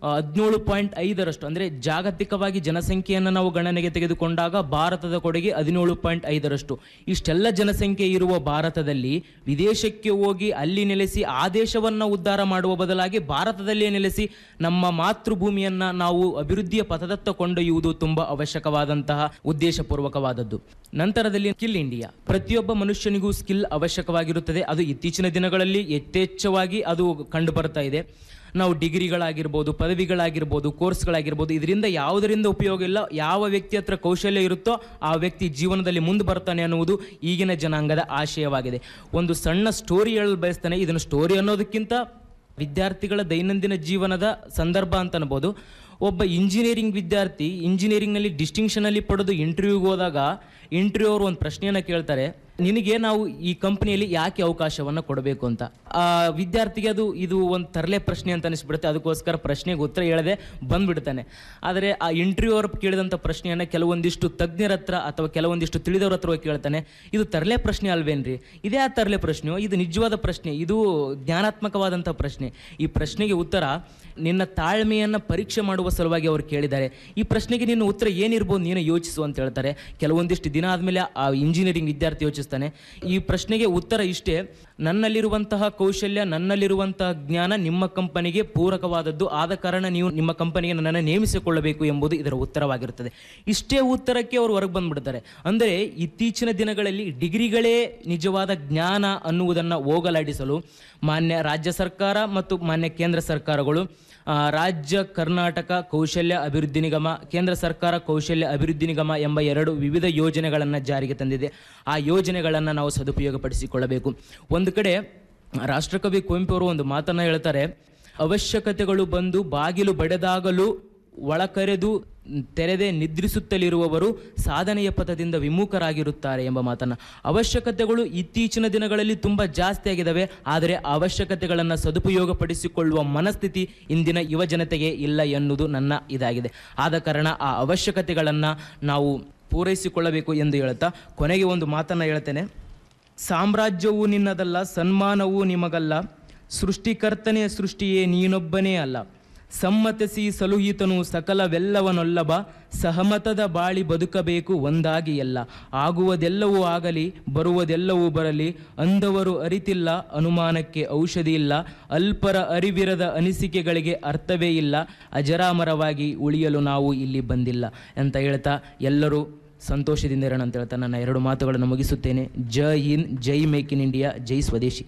ಹದಿನೇಳು ಪಾಯಿಂಟ್ ಐದರಷ್ಟು ಅಂದರೆ ಜಾಗತಿಕವಾಗಿ ಜನಸಂಖ್ಯೆಯನ್ನು ನಾವು ಗಣನೆಗೆ ತೆಗೆದುಕೊಂಡಾಗ ಭಾರತದ ಕೊಡುಗೆ ಹದಿನೇಳು ಪಾಯಿಂಟ್ ಐದರಷ್ಟು ಇಷ್ಟೆಲ್ಲ ಜನಸಂಖ್ಯೆ ಇರುವ ಭಾರತದಲ್ಲಿ ವಿದೇಶಕ್ಕೆ ಹೋಗಿ ಅಲ್ಲಿ ನೆಲೆಸಿ ಆ ದೇಶವನ್ನು ಉದ್ಧಾರ ಮಾಡುವ ಬದಲಾಗಿ ಭಾರತದಲ್ಲಿಯೇ ನೆಲೆಸಿ ನಮ್ಮ ಮಾತೃಭೂಮಿಯನ್ನ ನಾವು ಅಭಿವೃದ್ಧಿಯ ಪಥದತ್ತ ಕೊಂಡೊಯ್ಯುವುದು ತುಂಬಾ ಅವಶ್ಯಕವಾದಂತಹ ಉದ್ದೇಶಪೂರ್ವಕವಾದದ್ದು ನಂತರದಲ್ಲಿ ಸ್ಕಿಲ್ ಇಂಡಿಯಾ ಪ್ರತಿಯೊಬ್ಬ ಮನುಷ್ಯನಿಗೂ ಸ್ಕಿಲ್ ಅವಶ್ಯಕವಾಗಿರುತ್ತದೆ ಅದು ಇತ್ತೀಚಿನ ದಿನಗಳಲ್ಲಿ ಯಥೇಚ್ಛವಾಗಿ ಅದು ಕಂಡು ಬರ್ತಾ ಇದೆ ನಾವು ಡಿಗ್ರಿಗಳಾಗಿರ್ಬೋದು ಪದವಿಗಳಾಗಿರ್ಬೋದು ಕೋರ್ಸ್ಗಳಾಗಿರ್ಬೋದು ಇದರಿಂದ ಯಾವುದರಿಂದ ಉಪಯೋಗ ಇಲ್ಲ ಯಾವ ವ್ಯಕ್ತಿ ಹತ್ರ ಕೌಶಲ್ಯ ಇರುತ್ತೋ ಆ ವ್ಯಕ್ತಿ ಜೀವನದಲ್ಲಿ ಮುಂದೆ ಬರ್ತಾನೆ ಅನ್ನುವುದು ಈಗಿನ ಜನಾಂಗದ ಆಶಯವಾಗಿದೆ ಒಂದು ಸಣ್ಣ ಸ್ಟೋರಿ ಹೇಳಲು ಬಯಸ್ತಾನೆ ಇದನ್ನು ಸ್ಟೋರಿ ಅನ್ನೋದಕ್ಕಿಂತ ವಿದ್ಯಾರ್ಥಿಗಳ ದೈನಂದಿನ ಜೀವನದ ಸಂದರ್ಭ ಅಂತ ಅನ್ಬೋದು ಒಬ್ಬ ಇಂಜಿನಿಯರಿಂಗ್ ವಿದ್ಯಾರ್ಥಿ ಇಂಜಿನಿಯರಿಂಗ್ನಲ್ಲಿ ಡಿಸ್ಟಿಂಕ್ಷನಲ್ಲಿ ಪಡೆದು ಇಂಟರ್ವ್ಯೂಗೆ ಹೋದಾಗ ಇಂಟರ್ವ್ಯೂ ಅವರು ಒಂದು ಪ್ರಶ್ನೆಯನ್ನು ಕೇಳ್ತಾರೆ ನಿನಗೆ ನಾವು ಈ ಕಂಪನಿಯಲ್ಲಿ ಯಾಕೆ ಅವಕಾಶವನ್ನು ಕೊಡಬೇಕು ಅಂತ ಆ ವಿದ್ಯಾರ್ಥಿಗೆ ಅದು ಇದು ಒಂದು ತರಲೆ ಪ್ರಶ್ನೆ ಅಂತ ಅನಿಸ್ಬಿಡುತ್ತೆ ಅದಕ್ಕೋಸ್ಕರ ಪ್ರಶ್ನೆಗೆ ಉತ್ತರ ಹೇಳದೆ ಬಂದ್ಬಿಡ್ತಾನೆ ಆದರೆ ಆ ಇಂಟರ್ವ್ಯೂ ಅವ್ರು ಕೇಳಿದಂಥ ಪ್ರಶ್ನೆಯನ್ನು ಕೆಲವೊಂದಿಷ್ಟು ತಜ್ಞರ ಹತ್ರ ಅಥವಾ ಕೆಲವೊಂದಿಷ್ಟು ತಿಳಿದವ್ರ ಹತ್ರ ಹೋಗಿ ಕೇಳ್ತಾನೆ ಇದು ತರಲೆ ಪ್ರಶ್ನೆ ಅಲ್ವೇನ್ರಿ ಇದೇ ಆ ತರಲೆ ಪ್ರಶ್ನೆಯೋ ಇದು ನಿಜವಾದ ಪ್ರಶ್ನೆ ಇದು ಜ್ಞಾನಾತ್ಮಕವಾದಂಥ ಪ್ರಶ್ನೆ ಈ ಪ್ರಶ್ನೆಗೆ ಉತ್ತರ ನಿನ್ನ ತಾಳ್ಮೆಯನ್ನು ಪರೀಕ್ಷೆ ಮಾಡುವ ಸಲುವಾಗಿ ಅವ್ರು ಕೇಳಿದ್ದಾರೆ ಈ ಪ್ರಶ್ನೆಗೆ ನಿನ್ನ ಉತ್ತರ ಏನಿರ್ಬೋದು ನೀನು ಯೋಚಿಸು ಅಂತ ಹೇಳ್ತಾರೆ ಕೆಲವೊಂದಿಷ್ಟು ದಿನ ಆದಮೇಲೆ ಆ ಇಂಜಿನಿಯರಿಂಗ್ ವಿದ್ಯಾರ್ಥಿ ಯೋಚಿಸ್ತಾನೆ ಈ ಪ್ರಶ್ನೆಗೆ ಉತ್ತರ ಇಷ್ಟೇ ನನ್ನಲ್ಲಿರುವಂತಹ ಕೌಶಲ್ಯ ನನ್ನಲ್ಲಿರುವಂತಹ ಜ್ಞಾನ ನಿಮ್ಮ ಕಂಪನಿಗೆ ಪೂರಕವಾದದ್ದು ಆದ ಕಾರಣ ನೀವು ನಿಮ್ಮ ಕಂಪನಿಗೆ ನನ್ನನ್ನು ನೇಮಿಸಿಕೊಳ್ಳಬೇಕು ಎಂಬುದು ಇದರ ಉತ್ತರವಾಗಿರುತ್ತದೆ ಇಷ್ಟೇ ಉತ್ತರಕ್ಕೆ ಅವರು ಹೊರಗೆ ಬಂದ್ಬಿಡ್ತಾರೆ ಅಂದರೆ ಇತ್ತೀಚಿನ ದಿನಗಳಲ್ಲಿ ಡಿಗ್ರಿಗಳೇ ನಿಜವಾದ ಜ್ಞಾನ ಅನ್ನುವುದನ್ನು ಹೋಗಲಾಡಿಸಲು ಮಾನ್ಯ ರಾಜ್ಯ ಸರ್ಕಾರ ಮತ್ತು ಮಾನ್ಯ ಕೇಂದ್ರ ಸರ್ಕಾರಗಳು ಆ, ರಾಜ್ಯ ಕರ್ನಾಟಕ ಕೌಶಲ್ಯ ಅಭಿವೃದ್ಧಿ ನಿಗಮ ಕೇಂದ್ರ ಸರ್ಕಾರ ಕೌಶಲ್ಯ ಅಭಿವೃದ್ಧಿ ನಿಗಮ ಎಂಬ ಎರಡು ವಿವಿಧ ಯೋಜನೆಗಳನ್ನು ಜಾರಿಗೆ ತಂದಿದೆ ಆ ಯೋಜನೆಗಳನ್ನು ನಾವು ಸದುಪಯೋಗಪಡಿಸಿಕೊಳ್ಳಬೇಕು ಒಂದು ಕಡೆ ರಾಷ್ಟ್ರಕವಿ ಕುವೆಂಪು ಅವರು ಒಂದು ಮಾತನ್ನು ಹೇಳ್ತಾರೆ ಅವಶ್ಯಕತೆಗಳು ಬಂದು ಬಾಗಿಲು ಬಡೆದಾಗಲೂ ಒಳಕರೆದು ತೆರೆದೇ ನಿದ್ರಿಸುತ್ತಲಿರುವವರು ಸಾಧನೆಯ ಪಥದಿಂದ ವಿಮುಖರಾಗಿರುತ್ತಾರೆ ಎಂಬ ಮಾತನ್ನು ಅವಶ್ಯಕತೆಗಳು ಇತ್ತೀಚಿನ ದಿನಗಳಲ್ಲಿ ತುಂಬ ಜಾಸ್ತಿ ಆಗಿದ್ದಾವೆ ಆದರೆ ಆ ಅವಶ್ಯಕತೆಗಳನ್ನು ಸದುಪಯೋಗಪಡಿಸಿಕೊಳ್ಳುವ ಮನಸ್ಥಿತಿ ಇಂದಿನ ಯುವ ಜನತೆಗೆ ಇಲ್ಲ ಎನ್ನುವುದು ನನ್ನ ಇದಾಗಿದೆ ಆದ ಕಾರಣ ಆ ಅವಶ್ಯಕತೆಗಳನ್ನು ನಾವು ಪೂರೈಸಿಕೊಳ್ಳಬೇಕು ಎಂದು ಹೇಳುತ್ತಾ ಕೊನೆಗೆ ಒಂದು ಮಾತನ್ನು ಹೇಳ್ತೇನೆ ಸಾಮ್ರಾಜ್ಯವು ನಿನ್ನದಲ್ಲ ಸನ್ಮಾನವೂ ನಿಮಗಲ್ಲ ಸೃಷ್ಟಿಕರ್ತನೇ ಸೃಷ್ಟಿಯೇ ನೀನೊಬ್ಬನೇ ಅಲ್ಲ ಸಮ್ಮತಿಸಿ ಸಲುಹಿತನು ಸಕಲವೆಲ್ಲವನೊಲ್ಲಬ ಸಹಮತದ ಬಾಳಿ ಬದುಕಬೇಕು ಒಂದಾಗಿ ಎಲ್ಲ ಆಗುವುದೆಲ್ಲವೂ ಆಗಲಿ ಬರುವುದೆಲ್ಲವೂ ಬರಲಿ ಅಂದವರು ಅರಿತಿಲ್ಲ ಅನುಮಾನಕ್ಕೆ ಔಷಧಿ ಇಲ್ಲ ಅಲ್ಪರ ಅರಿವಿರದ ಅನಿಸಿಕೆಗಳಿಗೆ ಅರ್ಥವೇ ಇಲ್ಲ ಅಜರಾಮರವಾಗಿ ಉಳಿಯಲು ನಾವು ಇಲ್ಲಿ ಬಂದಿಲ್ಲ ಅಂತ ಹೇಳ್ತಾ ಎಲ್ಲರೂ ಸಂತೋಷದಿಂದ ಇರೋಣ ಅಂತ ಹೇಳ್ತಾ ನನ್ನ ಎರಡು ಮಾತುಗಳನ್ನು ಮುಗಿಸುತ್ತೇನೆ ಜೈ ಹಿಂದ್ ಜೈ ಮೇಕ್ ಇನ್ ಇಂಡಿಯಾ ಜೈ ಸ್ವದೇಶಿ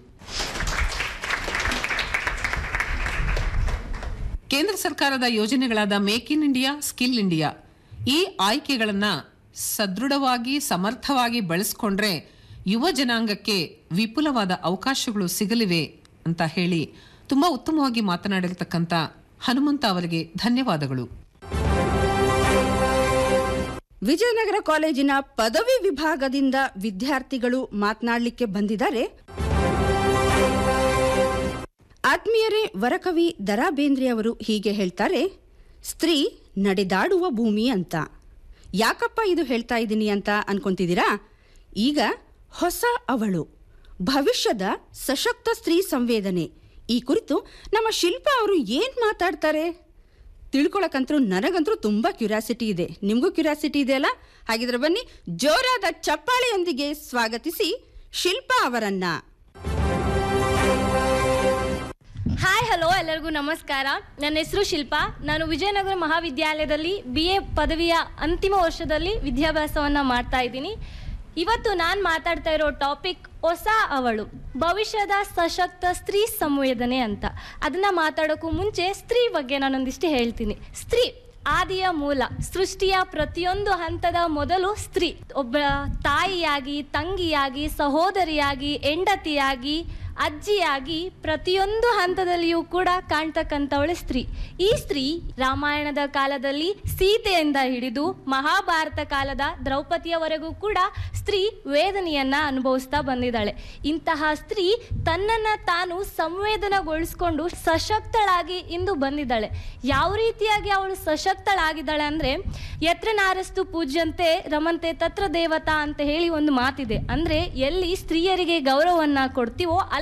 ಕೇಂದ್ರ ಸರ್ಕಾರದ ಯೋಜನೆಗಳಾದ make in India skill India ಈ ಆಯ್ಕೆಗಳನ್ನ ಸದೃಢವಾಗಿ ಸಮರ್ಥವಾಗಿ ಬಳಸ್ಕೊಂಡ್ರೆ ಯುವ ಜನಾಂಗಕ್ಕೆ ವಿಪುಲವಾದ ಅವಕಾಶಗಳು ಸಿಗಲಿವೆ ಅಂತ ಹೇಳಿ ತುಂಬಾ ಉತ್ತಮವಾಗಿ ಮಾತನಾಡಿರ್ತಕ್ಕಂಥ ಹನುಮಂತ ಅವರಿಗೆ ಧನ್ಯವಾದಗಳು ವಿಜಯನಗರ ಕಾಲೇಜಿನ ಪದವಿ ವಿಭಾಗದಿಂದ ವಿದ್ಯಾರ್ಥಿಗಳು ಮಾತನಾಡಲಿಕ್ಕೆ ಬಂದಿದ್ದಾರೆ ಆತ್ಮೀಯರೇ ವರಕವಿ ದರಾ ಬೇಂದ್ರೆ ಅವರು ಹೀಗೆ ಹೇಳ್ತಾರೆ ಸ್ತ್ರೀ ನಡೆದಾಡುವ ಭೂಮಿ ಅಂತ ಯಾಕಪ್ಪ ಇದು ಹೇಳ್ತಾ ಇದ್ದೀನಿ ಅಂತ ಅನ್ಕೊಂತಿದ್ದೀರಾ ಈಗ ಹೊಸ ಅವಳು ಭವಿಷ್ಯದ ಸಶಕ್ತ ಸ್ತ್ರೀ ಸಂವೇದನೆ ಈ ಕುರಿತು ನಮ್ಮ ಶಿಲ್ಪ ಅವರು ಏನು ಮಾತಾಡ್ತಾರೆ ತಿಳ್ಕೊಳಕ್ಕಂತೂ ನನಗಂತೂ ತುಂಬ ಕ್ಯೂರಿಯಾಸಿಟಿ ಇದೆ ನಿಮಗೂ ಕ್ಯೂರಿಯಾಸಿಟಿ ಇದೆಯಲ್ಲ ಹಾಗಿದ್ರೆ ಬನ್ನಿ ಜೋರಾದ ಚಪ್ಪಾಳೆಯೊಂದಿಗೆ ಸ್ವಾಗತಿಸಿ ಶಿಲ್ಪಾ ಅವರನ್ನ ಹಾಯ್ ಹಲೋ ಎಲ್ಲರಿಗೂ ನಮಸ್ಕಾರ ನನ್ನ ಹೆಸರು ಶಿಲ್ಪಾ ನಾನು ವಿಜಯನಗರ ಮಹಾವಿದ್ಯಾಲಯದಲ್ಲಿ ಬಿ ಎ ಪದವಿಯ ಅಂತಿಮ ವರ್ಷದಲ್ಲಿ ವಿದ್ಯಾಭ್ಯಾಸವನ್ನು ಮಾಡ್ತಾ ಇದ್ದೀನಿ ಇವತ್ತು ನಾನು ಮಾತಾಡ್ತಾ ಇರೋ ಟಾಪಿಕ್ ಹೊಸ ಅವಳು ಭವಿಷ್ಯದ ಸಶಕ್ತ ಸ್ತ್ರೀ ಸಂವೇದನೆ ಅಂತ ಅದನ್ನ ಮಾತಾಡೋಕ್ಕೂ ಮುಂಚೆ ಸ್ತ್ರೀ ಬಗ್ಗೆ ನಾನೊಂದಿಷ್ಟು ಹೇಳ್ತೀನಿ ಸ್ತ್ರೀ ಆದಿಯ ಮೂಲ ಸೃಷ್ಟಿಯ ಪ್ರತಿಯೊಂದು ಹಂತದ ಮೊದಲು ಸ್ತ್ರೀ ಒಬ್ಬ ತಾಯಿಯಾಗಿ ತಂಗಿಯಾಗಿ ಸಹೋದರಿಯಾಗಿ ಹೆಂಡತಿಯಾಗಿ ಅಜ್ಜಿಯಾಗಿ ಪ್ರತಿಯೊಂದು ಹಂತದಲ್ಲಿಯೂ ಕೂಡ ಕಾಣ್ತಕ್ಕಂಥವಳೆ ಸ್ತ್ರೀ ಈ ಸ್ತ್ರೀ ರಾಮಾಯಣದ ಕಾಲದಲ್ಲಿ ಸೀತೆಯಿಂದ ಹಿಡಿದು ಮಹಾಭಾರತ ಕಾಲದ ದ್ರೌಪದಿಯವರೆಗೂ ಕೂಡ ಸ್ತ್ರೀ ವೇದನೆಯನ್ನ ಅನುಭವಿಸ್ತಾ ಬಂದಿದ್ದಾಳೆ ಇಂತಹ ಸ್ತ್ರೀ ತನ್ನನ್ನು ತಾನು ಸಂವೇದನಗೊಳಿಸ್ಕೊಂಡು ಸಶಕ್ತಳಾಗಿ ಇಂದು ಬಂದಿದ್ದಾಳೆ ಯಾವ ರೀತಿಯಾಗಿ ಅವಳು ಸಶಕ್ತಳಾಗಿದ್ದಾಳೆ ಅಂದ್ರೆ ಯತ್ರ ನಾರಸ್ತು ಪೂಜ್ಯಂತೆ ರಮಂತೆ ತತ್ರ ದೇವತಾ ಅಂತ ಹೇಳಿ ಒಂದು ಮಾತಿದೆ ಅಂದ್ರೆ ಎಲ್ಲಿ ಸ್ತ್ರೀಯರಿಗೆ ಗೌರವವನ್ನ ಕೊಡ್ತೀವೋ ಅಲ್ಲಿ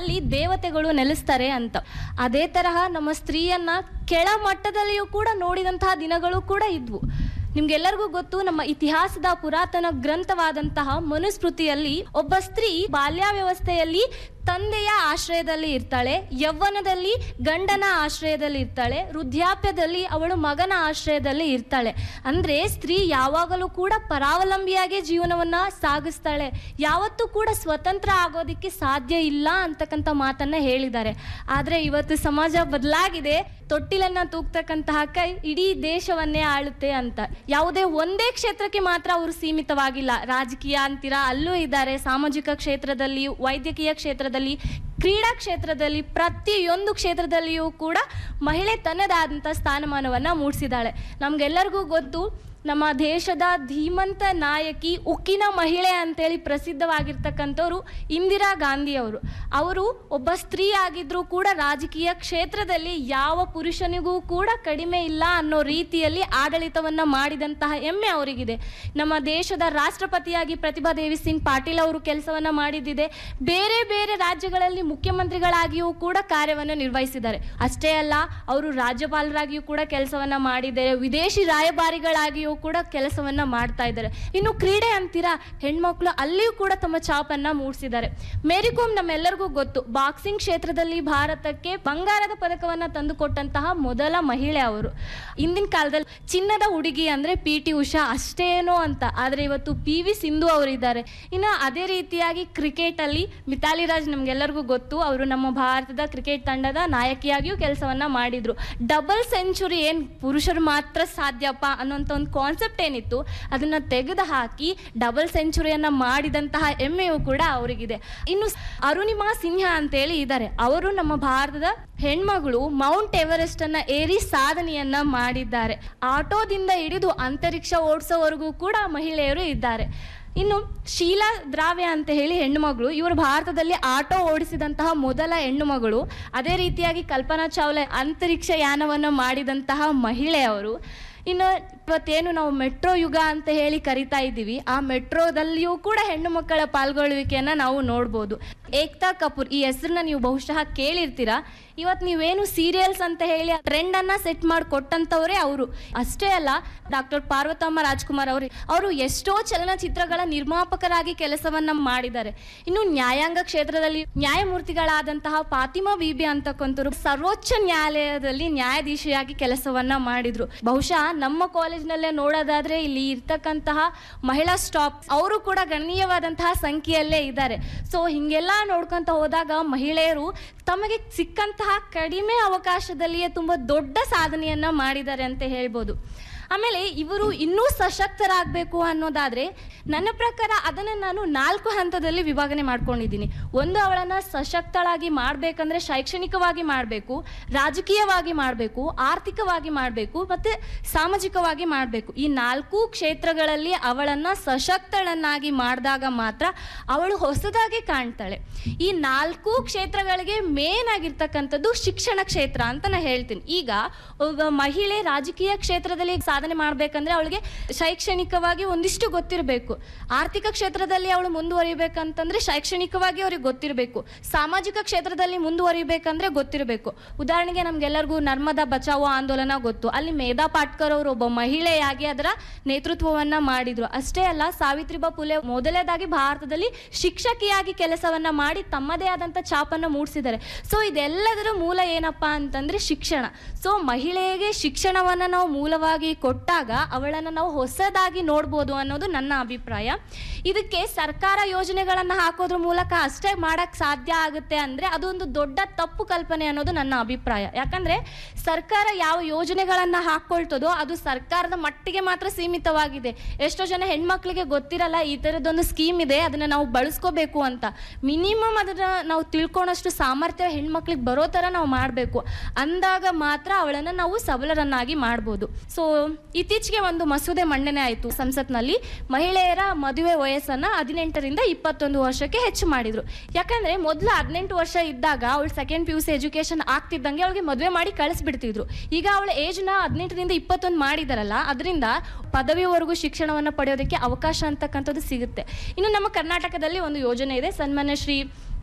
ಸ್ಥಾನದಲ್ಲಿ ದೇವತೆಗಳು ನೆಲೆಸ್ತಾರೆ ಅಂತ ಅದೇ ತರಹ ನಮ್ಮ ಸ್ತ್ರೀಯನ್ನ ಕೆಳ ಮಟ್ಟದಲ್ಲಿಯೂ ಕೂಡ ನೋಡಿದಂತಹ ದಿನಗಳು ಕೂಡ ಇದ್ವು ನಿಮ್ಗೆಲ್ಲರಿಗೂ ಗೊತ್ತು ನಮ್ಮ ಇತಿಹಾಸದ ಪುರಾತನ ಗ್ರಂಥವಾದಂತಹ ಮನುಸ್ಮೃತಿಯಲ್ಲಿ ಒಬ್ಬ ಸ್ತ್ರೀ ಬಾಲ್ಯಾವ್ಯವಸ್ಥೆಯಲ್ಲಿ ತಂದೆಯ ಆಶ್ರಯದಲ್ಲಿ ಇರ್ತಾಳೆ ಯೌವನದಲ್ಲಿ ಗಂಡನ ಆಶ್ರಯದಲ್ಲಿ ಇರ್ತಾಳೆ ವೃದ್ಧಾಪ್ಯದಲ್ಲಿ ಅವಳು ಮಗನ ಆಶ್ರಯದಲ್ಲಿ ಇರ್ತಾಳೆ ಅಂದ್ರೆ ಸ್ತ್ರೀ ಯಾವಾಗಲೂ ಕೂಡ ಪರಾವಲಂಬಿಯಾಗಿ ಜೀವನವನ್ನ ಸಾಗಿಸ್ತಾಳೆ ಯಾವತ್ತೂ ಕೂಡ ಸ್ವತಂತ್ರ ಆಗೋದಿಕ್ಕೆ ಸಾಧ್ಯ ಇಲ್ಲ ಅಂತಕ್ಕಂಥ ಮಾತನ್ನ ಹೇಳಿದ್ದಾರೆ ಆದ್ರೆ ಇವತ್ತು ಸಮಾಜ ಬದಲಾಗಿದೆ ತೊಟ್ಟಿಲನ್ನ ತೂಗ್ತಕ್ಕಂತಹ ಕೈ ಇಡೀ ದೇಶವನ್ನೇ ಆಳುತ್ತೆ ಅಂತ ಯಾವುದೇ ಒಂದೇ ಕ್ಷೇತ್ರಕ್ಕೆ ಮಾತ್ರ ಅವರು ಸೀಮಿತವಾಗಿಲ್ಲ ರಾಜಕೀಯ ಅಂತೀರಾ ಅಲ್ಲೂ ಇದ್ದಾರೆ ಸಾಮಾಜಿಕ ಕ್ಷೇತ್ರದಲ್ಲಿ ವೈದ್ಯಕೀಯ ಕ್ಷೇತ್ರದಲ್ಲಿ ಕ್ರೀಡಾ ಕ್ಷೇತ್ರದಲ್ಲಿ ಪ್ರತಿಯೊಂದು ಕ್ಷೇತ್ರದಲ್ಲಿಯೂ ಕೂಡ ಮಹಿಳೆ ತನ್ನದಾದಂಥ ಸ್ಥಾನಮಾನವನ್ನು ಮೂಡಿಸಿದ್ದಾಳೆ ನಮ್ಗೆಲ್ಲರಿಗೂ ಗೊತ್ತು ನಮ್ಮ ದೇಶದ ಧೀಮಂತ ನಾಯಕಿ ಉಕ್ಕಿನ ಮಹಿಳೆ ಅಂತೇಳಿ ಪ್ರಸಿದ್ಧವಾಗಿರ್ತಕ್ಕಂಥವ್ರು ಇಂದಿರಾ ಗಾಂಧಿ ಅವರು ಅವರು ಒಬ್ಬ ಸ್ತ್ರೀ ಆಗಿದ್ರೂ ಕೂಡ ರಾಜಕೀಯ ಕ್ಷೇತ್ರದಲ್ಲಿ ಯಾವ ಪುರುಷನಿಗೂ ಕೂಡ ಕಡಿಮೆ ಇಲ್ಲ ಅನ್ನೋ ರೀತಿಯಲ್ಲಿ ಆಡಳಿತವನ್ನ ಮಾಡಿದಂತಹ ಹೆಮ್ಮೆ ಅವರಿಗಿದೆ ನಮ್ಮ ದೇಶದ ರಾಷ್ಟ್ರಪತಿಯಾಗಿ ಪ್ರತಿಭಾ ದೇವಿ ಸಿಂಗ್ ಪಾಟೀಲ್ ಅವರು ಕೆಲಸವನ್ನ ಮಾಡಿದ್ದಿದೆ ಬೇರೆ ಬೇರೆ ರಾಜ್ಯಗಳಲ್ಲಿ ಮುಖ್ಯಮಂತ್ರಿಗಳಾಗಿಯೂ ಕೂಡ ಕಾರ್ಯವನ್ನು ನಿರ್ವಹಿಸಿದ್ದಾರೆ ಅಷ್ಟೇ ಅಲ್ಲ ಅವರು ರಾಜ್ಯಪಾಲರಾಗಿಯೂ ಕೂಡ ಕೆಲಸವನ್ನ ಮಾಡಿದ್ದಾರೆ ವಿದೇಶಿ ರಾಯಭಾರಿಗಳಾಗಿಯೂ ಕೂಡ ಕೆಲಸವನ್ನ ಮಾಡ್ತಾ ಇದ್ದಾರೆ ಇನ್ನು ಕ್ರೀಡೆ ಅಂತೀರಾ ಹೆಣ್ಮಕ್ಳು ಅಲ್ಲಿಯೂ ಕೂಡ ತಮ್ಮ ಛಾಪನ್ನ ಮೂಡಿಸಿದ್ದಾರೆ ಮೇರಿ ಕೋಮ್ ನಮ್ಮೆಲ್ಲರಿಗೂ ಗೊತ್ತು ಬಾಕ್ಸಿಂಗ್ ಕ್ಷೇತ್ರದಲ್ಲಿ ಭಾರತಕ್ಕೆ ಬಂಗಾರದ ಪದಕವನ್ನ ತಂದುಕೊಟ್ಟಂತಹ ಮೊದಲ ಮಹಿಳೆ ಅವರು ಇಂದಿನ ಕಾಲದಲ್ಲಿ ಚಿನ್ನದ ಹುಡುಗಿ ಅಂದ್ರೆ ಪಿ ಟಿ ಉಷಾ ಅಷ್ಟೇನೋ ಅಂತ ಆದ್ರೆ ಇವತ್ತು ಪಿ ವಿ ಸಿಂಧು ಅವರಿದ್ದಾರೆ ಇನ್ನು ಅದೇ ರೀತಿಯಾಗಿ ಕ್ರಿಕೆಟ್ ಅಲ್ಲಿ ಮಿತಾಲಿ ರಾಜ್ ನಮ್ಗೆಲ್ಲರಿಗೂ ಗೊತ್ತು ಅವರು ನಮ್ಮ ಭಾರತದ ಕ್ರಿಕೆಟ್ ತಂಡದ ನಾಯಕಿಯಾಗಿಯೂ ಕೆಲಸವನ್ನ ಮಾಡಿದ್ರು ಡಬಲ್ ಸೆಂಚುರಿ ಏನ್ ಪುರುಷರು ಮಾತ್ರ ಸಾಧ್ಯಪ್ಪ ಅನ್ನೋಂಥ ಒಂದು ಕಾನ್ಸೆಪ್ಟ್ ಏನಿತ್ತು ಅದನ್ನ ತೆಗೆದು ಹಾಕಿ ಡಬಲ್ ಸೆಂಚುರಿಯನ್ನ ಮಾಡಿದಂತಹ ಹೆಮ್ಮೆಯೂ ಕೂಡ ಅವರಿಗಿದೆ ಇನ್ನು ಅರುಣಿಮಾ ಸಿನ್ಹಾ ಅಂತೇಳಿ ಇದ್ದಾರೆ ಅವರು ನಮ್ಮ ಭಾರತದ ಹೆಣ್ಮಗಳು ಮೌಂಟ್ ಎವರೆಸ್ಟ್ ಅನ್ನ ಏರಿ ಸಾಧನೆಯನ್ನ ಮಾಡಿದ್ದಾರೆ ಆಟೋದಿಂದ ಹಿಡಿದು ಅಂತರಿಕ್ಷ ಓಡಿಸೋವರೆಗೂ ಕೂಡ ಮಹಿಳೆಯರು ಇದ್ದಾರೆ ಇನ್ನು ಶೀಲಾ ದ್ರಾವ್ಯ ಅಂತ ಹೇಳಿ ಹೆಣ್ಣು ಮಗಳು ಇವರು ಭಾರತದಲ್ಲಿ ಆಟೋ ಓಡಿಸಿದಂತಹ ಮೊದಲ ಹೆಣ್ಣು ಮಗಳು ಅದೇ ರೀತಿಯಾಗಿ ಕಲ್ಪನಾ ಚಾವ್ಲಾ ಅಂತರಿಕ್ಷ ಯಾನವನ್ನು ಮಾಡಿದಂತಹ ಮಹಿಳೆಯವರು ಇನ್ನು ಇವತ್ತೇನು ನಾವು ಮೆಟ್ರೋ ಯುಗ ಅಂತ ಹೇಳಿ ಕರಿತಾ ಇದ್ದೀವಿ ಆ ಮೆಟ್ರೋದಲ್ಲಿಯೂ ಕೂಡ ಹೆಣ್ಣು ಮಕ್ಕಳ ಪಾಲ್ಗೊಳ್ಳುವಿಕೆಯನ್ನ ನಾವು ನೋಡ್ಬೋದು ಏಕ್ತಾ ಕಪೂರ್ ಈ ಹೆಸರನ್ನ ನೀವು ಬಹುಶಃ ಕೇಳಿರ್ತೀರಾ ಇವತ್ತು ನೀವೇನು ಸೀರಿಯಲ್ಸ್ ಅಂತ ಹೇಳಿ ಟ್ರೆಂಡ್ ಅನ್ನ ಸೆಟ್ ಮಾಡಿ ಕೊಟ್ಟಂತವರೇ ಅವರು ಅಷ್ಟೇ ಅಲ್ಲ ಡಾಕ್ಟರ್ ಪಾರ್ವತಮ್ಮ ರಾಜ್ಕುಮಾರ್ ಅವರು ಅವರು ಎಷ್ಟೋ ಚಲನಚಿತ್ರಗಳ ನಿರ್ಮಾಪಕರಾಗಿ ಕೆಲಸವನ್ನ ಮಾಡಿದ್ದಾರೆ ಇನ್ನು ನ್ಯಾಯಾಂಗ ಕ್ಷೇತ್ರದಲ್ಲಿ ನ್ಯಾಯಮೂರ್ತಿಗಳಾದಂತಹ ಫಾತಿಮಾ ಬೀಬಿ ಅಂತಕ್ಕಂಥವ್ರು ಸರ್ವೋಚ್ಚ ನ್ಯಾಯಾಲಯದಲ್ಲಿ ನ್ಯಾಯಾಧೀಶಿಯಾಗಿ ಕೆಲಸವನ್ನ ಮಾಡಿದ್ರು ಬಹುಶಃ ನಮ್ಮ ಕಾಲೇಜ್ನಲ್ಲೇ ನೋಡೋದಾದ್ರೆ ಇಲ್ಲಿ ಇರ್ತಕ್ಕಂತಹ ಮಹಿಳಾ ಸ್ಟಾಪ್ ಅವರು ಕೂಡ ಗಣನೀಯವಾದಂತಹ ಸಂಖ್ಯೆಯಲ್ಲೇ ಇದ್ದಾರೆ ಸೊ ಹಿಂಗೆಲ್ಲ ನೋಡ್ಕೊಂತ ಹೋದಾಗ ಮಹಿಳೆಯರು ತಮಗೆ ಸಿಕ್ಕಂತಹ ಕಡಿಮೆ ಅವಕಾಶದಲ್ಲಿಯೇ ತುಂಬಾ ದೊಡ್ಡ ಸಾಧನೆಯನ್ನ ಮಾಡಿದ್ದಾರೆ ಅಂತ ಹೇಳ್ಬೋದು ಆಮೇಲೆ ಇವರು ಇನ್ನೂ ಸಶಕ್ತರಾಗಬೇಕು ಅನ್ನೋದಾದ್ರೆ ನನ್ನ ಪ್ರಕಾರ ಅದನ್ನು ನಾನು ನಾಲ್ಕು ಹಂತದಲ್ಲಿ ವಿಭಾಗನೆ ಮಾಡ್ಕೊಂಡಿದ್ದೀನಿ ಒಂದು ಅವಳನ್ನು ಸಶಕ್ತಳಾಗಿ ಮಾಡಬೇಕಂದ್ರೆ ಶೈಕ್ಷಣಿಕವಾಗಿ ಮಾಡಬೇಕು ರಾಜಕೀಯವಾಗಿ ಮಾಡಬೇಕು ಆರ್ಥಿಕವಾಗಿ ಮಾಡಬೇಕು ಮತ್ತು ಸಾಮಾಜಿಕವಾಗಿ ಮಾಡಬೇಕು ಈ ನಾಲ್ಕು ಕ್ಷೇತ್ರಗಳಲ್ಲಿ ಅವಳನ್ನು ಸಶಕ್ತಳನ್ನಾಗಿ ಮಾಡಿದಾಗ ಮಾತ್ರ ಅವಳು ಹೊಸದಾಗಿ ಕಾಣ್ತಾಳೆ ಈ ನಾಲ್ಕು ಕ್ಷೇತ್ರಗಳಿಗೆ ಮೇನ್ ಆಗಿರ್ತಕ್ಕಂಥದ್ದು ಶಿಕ್ಷಣ ಕ್ಷೇತ್ರ ಅಂತ ನಾನು ಹೇಳ್ತೀನಿ ಈಗ ಒಬ್ಬ ಮಹಿಳೆ ರಾಜಕೀಯ ಕ್ಷೇತ್ರದಲ್ಲಿ ಸಾಧನೆ ಮಾಡಬೇಕಂದ್ರೆ ಅವಳಿಗೆ ಶೈಕ್ಷಣಿಕವಾಗಿ ಒಂದಿಷ್ಟು ಗೊತ್ತಿರಬೇಕು ಆರ್ಥಿಕ ಕ್ಷೇತ್ರದಲ್ಲಿ ಅವಳು ಮುಂದುವರಿಬೇಕಂತಂದ್ರೆ ಶೈಕ್ಷಣಿಕವಾಗಿ ಅವ್ರಿಗೆ ಗೊತ್ತಿರಬೇಕು ಸಾಮಾಜಿಕ ಕ್ಷೇತ್ರದಲ್ಲಿ ಮುಂದುವರಿಬೇಕಂದ್ರೆ ಗೊತ್ತಿರಬೇಕು ಉದಾಹರಣೆಗೆ ನಮ್ಗೆಲ್ಲರಿಗೂ ನರ್ಮದಾ ಬಚಾವೋ ಆಂದೋಲನ ಗೊತ್ತು ಅಲ್ಲಿ ಮೇಧಾ ಪಾಟ್ಕರ್ ಅವರು ಒಬ್ಬ ಮಹಿಳೆಯಾಗಿ ಅದರ ನೇತೃತ್ವವನ್ನ ಮಾಡಿದ್ರು ಅಷ್ಟೇ ಅಲ್ಲ ಸಾವಿತ್ರಿಬಾ ಫುಲೆ ಮೊದಲನೇದಾಗಿ ಭಾರತದಲ್ಲಿ ಶಿಕ್ಷಕಿಯಾಗಿ ಕೆಲಸವನ್ನ ಮಾಡಿ ತಮ್ಮದೇ ಆದಂತ ಛಾಪನ್ನ ಮೂಡಿಸಿದ್ದಾರೆ ಸೊ ಇದೆಲ್ಲದರ ಮೂಲ ಏನಪ್ಪಾ ಅಂತಂದ್ರೆ ಶಿಕ್ಷಣ ಸೊ ಮಹಿಳೆಗೆ ಶಿಕ್ಷಣವನ್ನ ನಾವು ಮೂಲವಾಗಿ ಕೊಟ್ಟಾಗ ಅವಳನ್ನು ನಾವು ಹೊಸದಾಗಿ ನೋಡ್ಬೋದು ಅನ್ನೋದು ನನ್ನ ಅಭಿಪ್ರಾಯ ಇದಕ್ಕೆ ಸರ್ಕಾರ ಯೋಜನೆಗಳನ್ನ ಹಾಕೋದ್ರ ಮೂಲಕ ಅಷ್ಟೇ ಮಾಡಕ್ ಸಾಧ್ಯ ಆಗುತ್ತೆ ಅಂದ್ರೆ ಅದೊಂದು ದೊಡ್ಡ ತಪ್ಪು ಕಲ್ಪನೆ ಅನ್ನೋದು ನನ್ನ ಅಭಿಪ್ರಾಯ ಯಾಕಂದ್ರೆ ಸರ್ಕಾರ ಯಾವ ಯೋಜನೆಗಳನ್ನ ಹಾಕೊಳ್ತದೋ ಅದು ಸರ್ಕಾರದ ಮಟ್ಟಿಗೆ ಮಾತ್ರ ಸೀಮಿತವಾಗಿದೆ ಎಷ್ಟೋ ಜನ ಹೆಣ್ಮಕ್ಳಿಗೆ ಗೊತ್ತಿರಲ್ಲ ಈ ಥರದ್ದೊಂದು ಸ್ಕೀಮ್ ಇದೆ ಅದನ್ನ ನಾವು ಬಳಸ್ಕೋಬೇಕು ಅಂತ ಮಿನಿಮಮ್ ಅದನ್ನ ನಾವು ತಿಳ್ಕೊಳಷ್ಟು ಸಾಮರ್ಥ್ಯ ಹೆಣ್ಮಕ್ಳಿಗೆ ಬರೋ ಥರ ನಾವು ಮಾಡಬೇಕು ಅಂದಾಗ ಮಾತ್ರ ಅವಳನ್ನು ನಾವು ಸಬಲರನ್ನಾಗಿ ಮಾಡ್ಬೋದು ಸೊ ಇತ್ತೀಚೆಗೆ ಒಂದು ಮಸೂದೆ ಮಂಡನೆ ಆಯಿತು ಸಂಸತ್ನಲ್ಲಿ ಮಹಿಳೆಯರ ಮದುವೆ ವಯಸ್ಸನ್ನ ಹದಿನೆಂಟರಿಂದ ಇಪ್ಪತ್ತೊಂದು ವರ್ಷಕ್ಕೆ ಹೆಚ್ಚು ಮಾಡಿದ್ರು ಯಾಕಂದ್ರೆ ಮೊದಲು ಹದಿನೆಂಟು ವರ್ಷ ಇದ್ದಾಗ ಅವಳು second P U C education ಆಗ್ತಿದ್ದಂಗೆ ಅವಳಿಗೆ ಮದುವೆ ಮಾಡಿ ಕಳಿಸ್ಬಿಡ್ತಿದ್ರು ಈಗ ಅವಳ ಏಜ್ನ ಹದಿನೆಂಟರಿಂದ ಇಪ್ಪತ್ತೊಂದು ಮಾಡಿದಾರಲ್ಲ ಅದರಿಂದ ಪದವಿವರೆಗೂ ಶಿಕ್ಷಣವನ್ನು ಪಡೆಯೋದಕ್ಕೆ ಅವಕಾಶ ಅಂತಕ್ಕಂಥದ್ದು ಸಿಗುತ್ತೆ ಇನ್ನು ನಮ್ಮ ಕರ್ನಾಟಕದಲ್ಲಿ ಒಂದು ಯೋಜನೆ ಇದೆ ಸನ್ಮಾನ್ಯ ಶ್ರೀ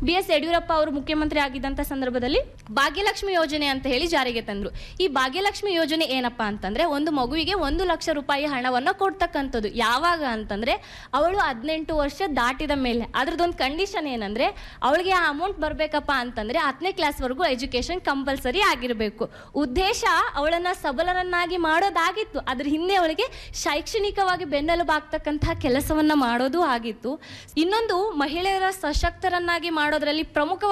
ಬಿ ಎಸ್ ಯಡಿಯೂರಪ್ಪ ಅವರು ಮುಖ್ಯಮಂತ್ರಿ ಆಗಿದ್ದಂಥ ಸಂದರ್ಭದಲ್ಲಿ ಭಾಗ್ಯಲಕ್ಷ್ಮಿ ಯೋಜನೆ ಅಂತ ಹೇಳಿ ಜಾರಿಗೆ ತಂದರು ಈ ಭಾಗ್ಯಲಕ್ಷ್ಮಿ ಯೋಜನೆ ಏನಪ್ಪಾ ಅಂತಂದ್ರೆ ಒಂದು ಮಗುವಿಗೆ ಒಂದು ಲಕ್ಷ ರೂಪಾಯಿ ಹಣವನ್ನು ಕೊಡ್ತಕ್ಕಂಥದ್ದು ಯಾವಾಗ ಅಂತಂದ್ರೆ ಅವಳು ಹದಿನೆಂಟು ವರ್ಷ ದಾಟಿದ ಮೇಲೆ ಅದ್ರದ್ದೊಂದು ಕಂಡೀಷನ್ ಏನಂದ್ರೆ ಅವಳಿಗೆ ಆ ಅಮೌಂಟ್ ಬರಬೇಕಪ್ಪ ಅಂತಂದ್ರೆ ಹತ್ತನೇ ಕ್ಲಾಸ್ವರೆಗೂ ಎಜುಕೇಶನ್ ಕಂಪಲ್ಸರಿ ಆಗಿರಬೇಕು ಉದ್ದೇಶ ಅವಳನ್ನ ಸಬಲರನ್ನಾಗಿ ಮಾಡೋದಾಗಿತ್ತು ಅದ್ರ ಹಿಂದೆ ಅವಳಿಗೆ ಶೈಕ್ಷಣಿಕವಾಗಿ ಬೆನ್ನೆಲುಬಾಗ್ತಕ್ಕಂತಹ ಕೆಲಸವನ್ನ ಮಾಡೋದು ಆಗಿತ್ತು ಇನ್ನೊಂದು ಮಹಿಳೆಯರ ಸಶಕ್ತರನ್ನಾಗಿ ಮಾಡೋದ್ರಲ್ಲಿ ಪ್ರಮುಖ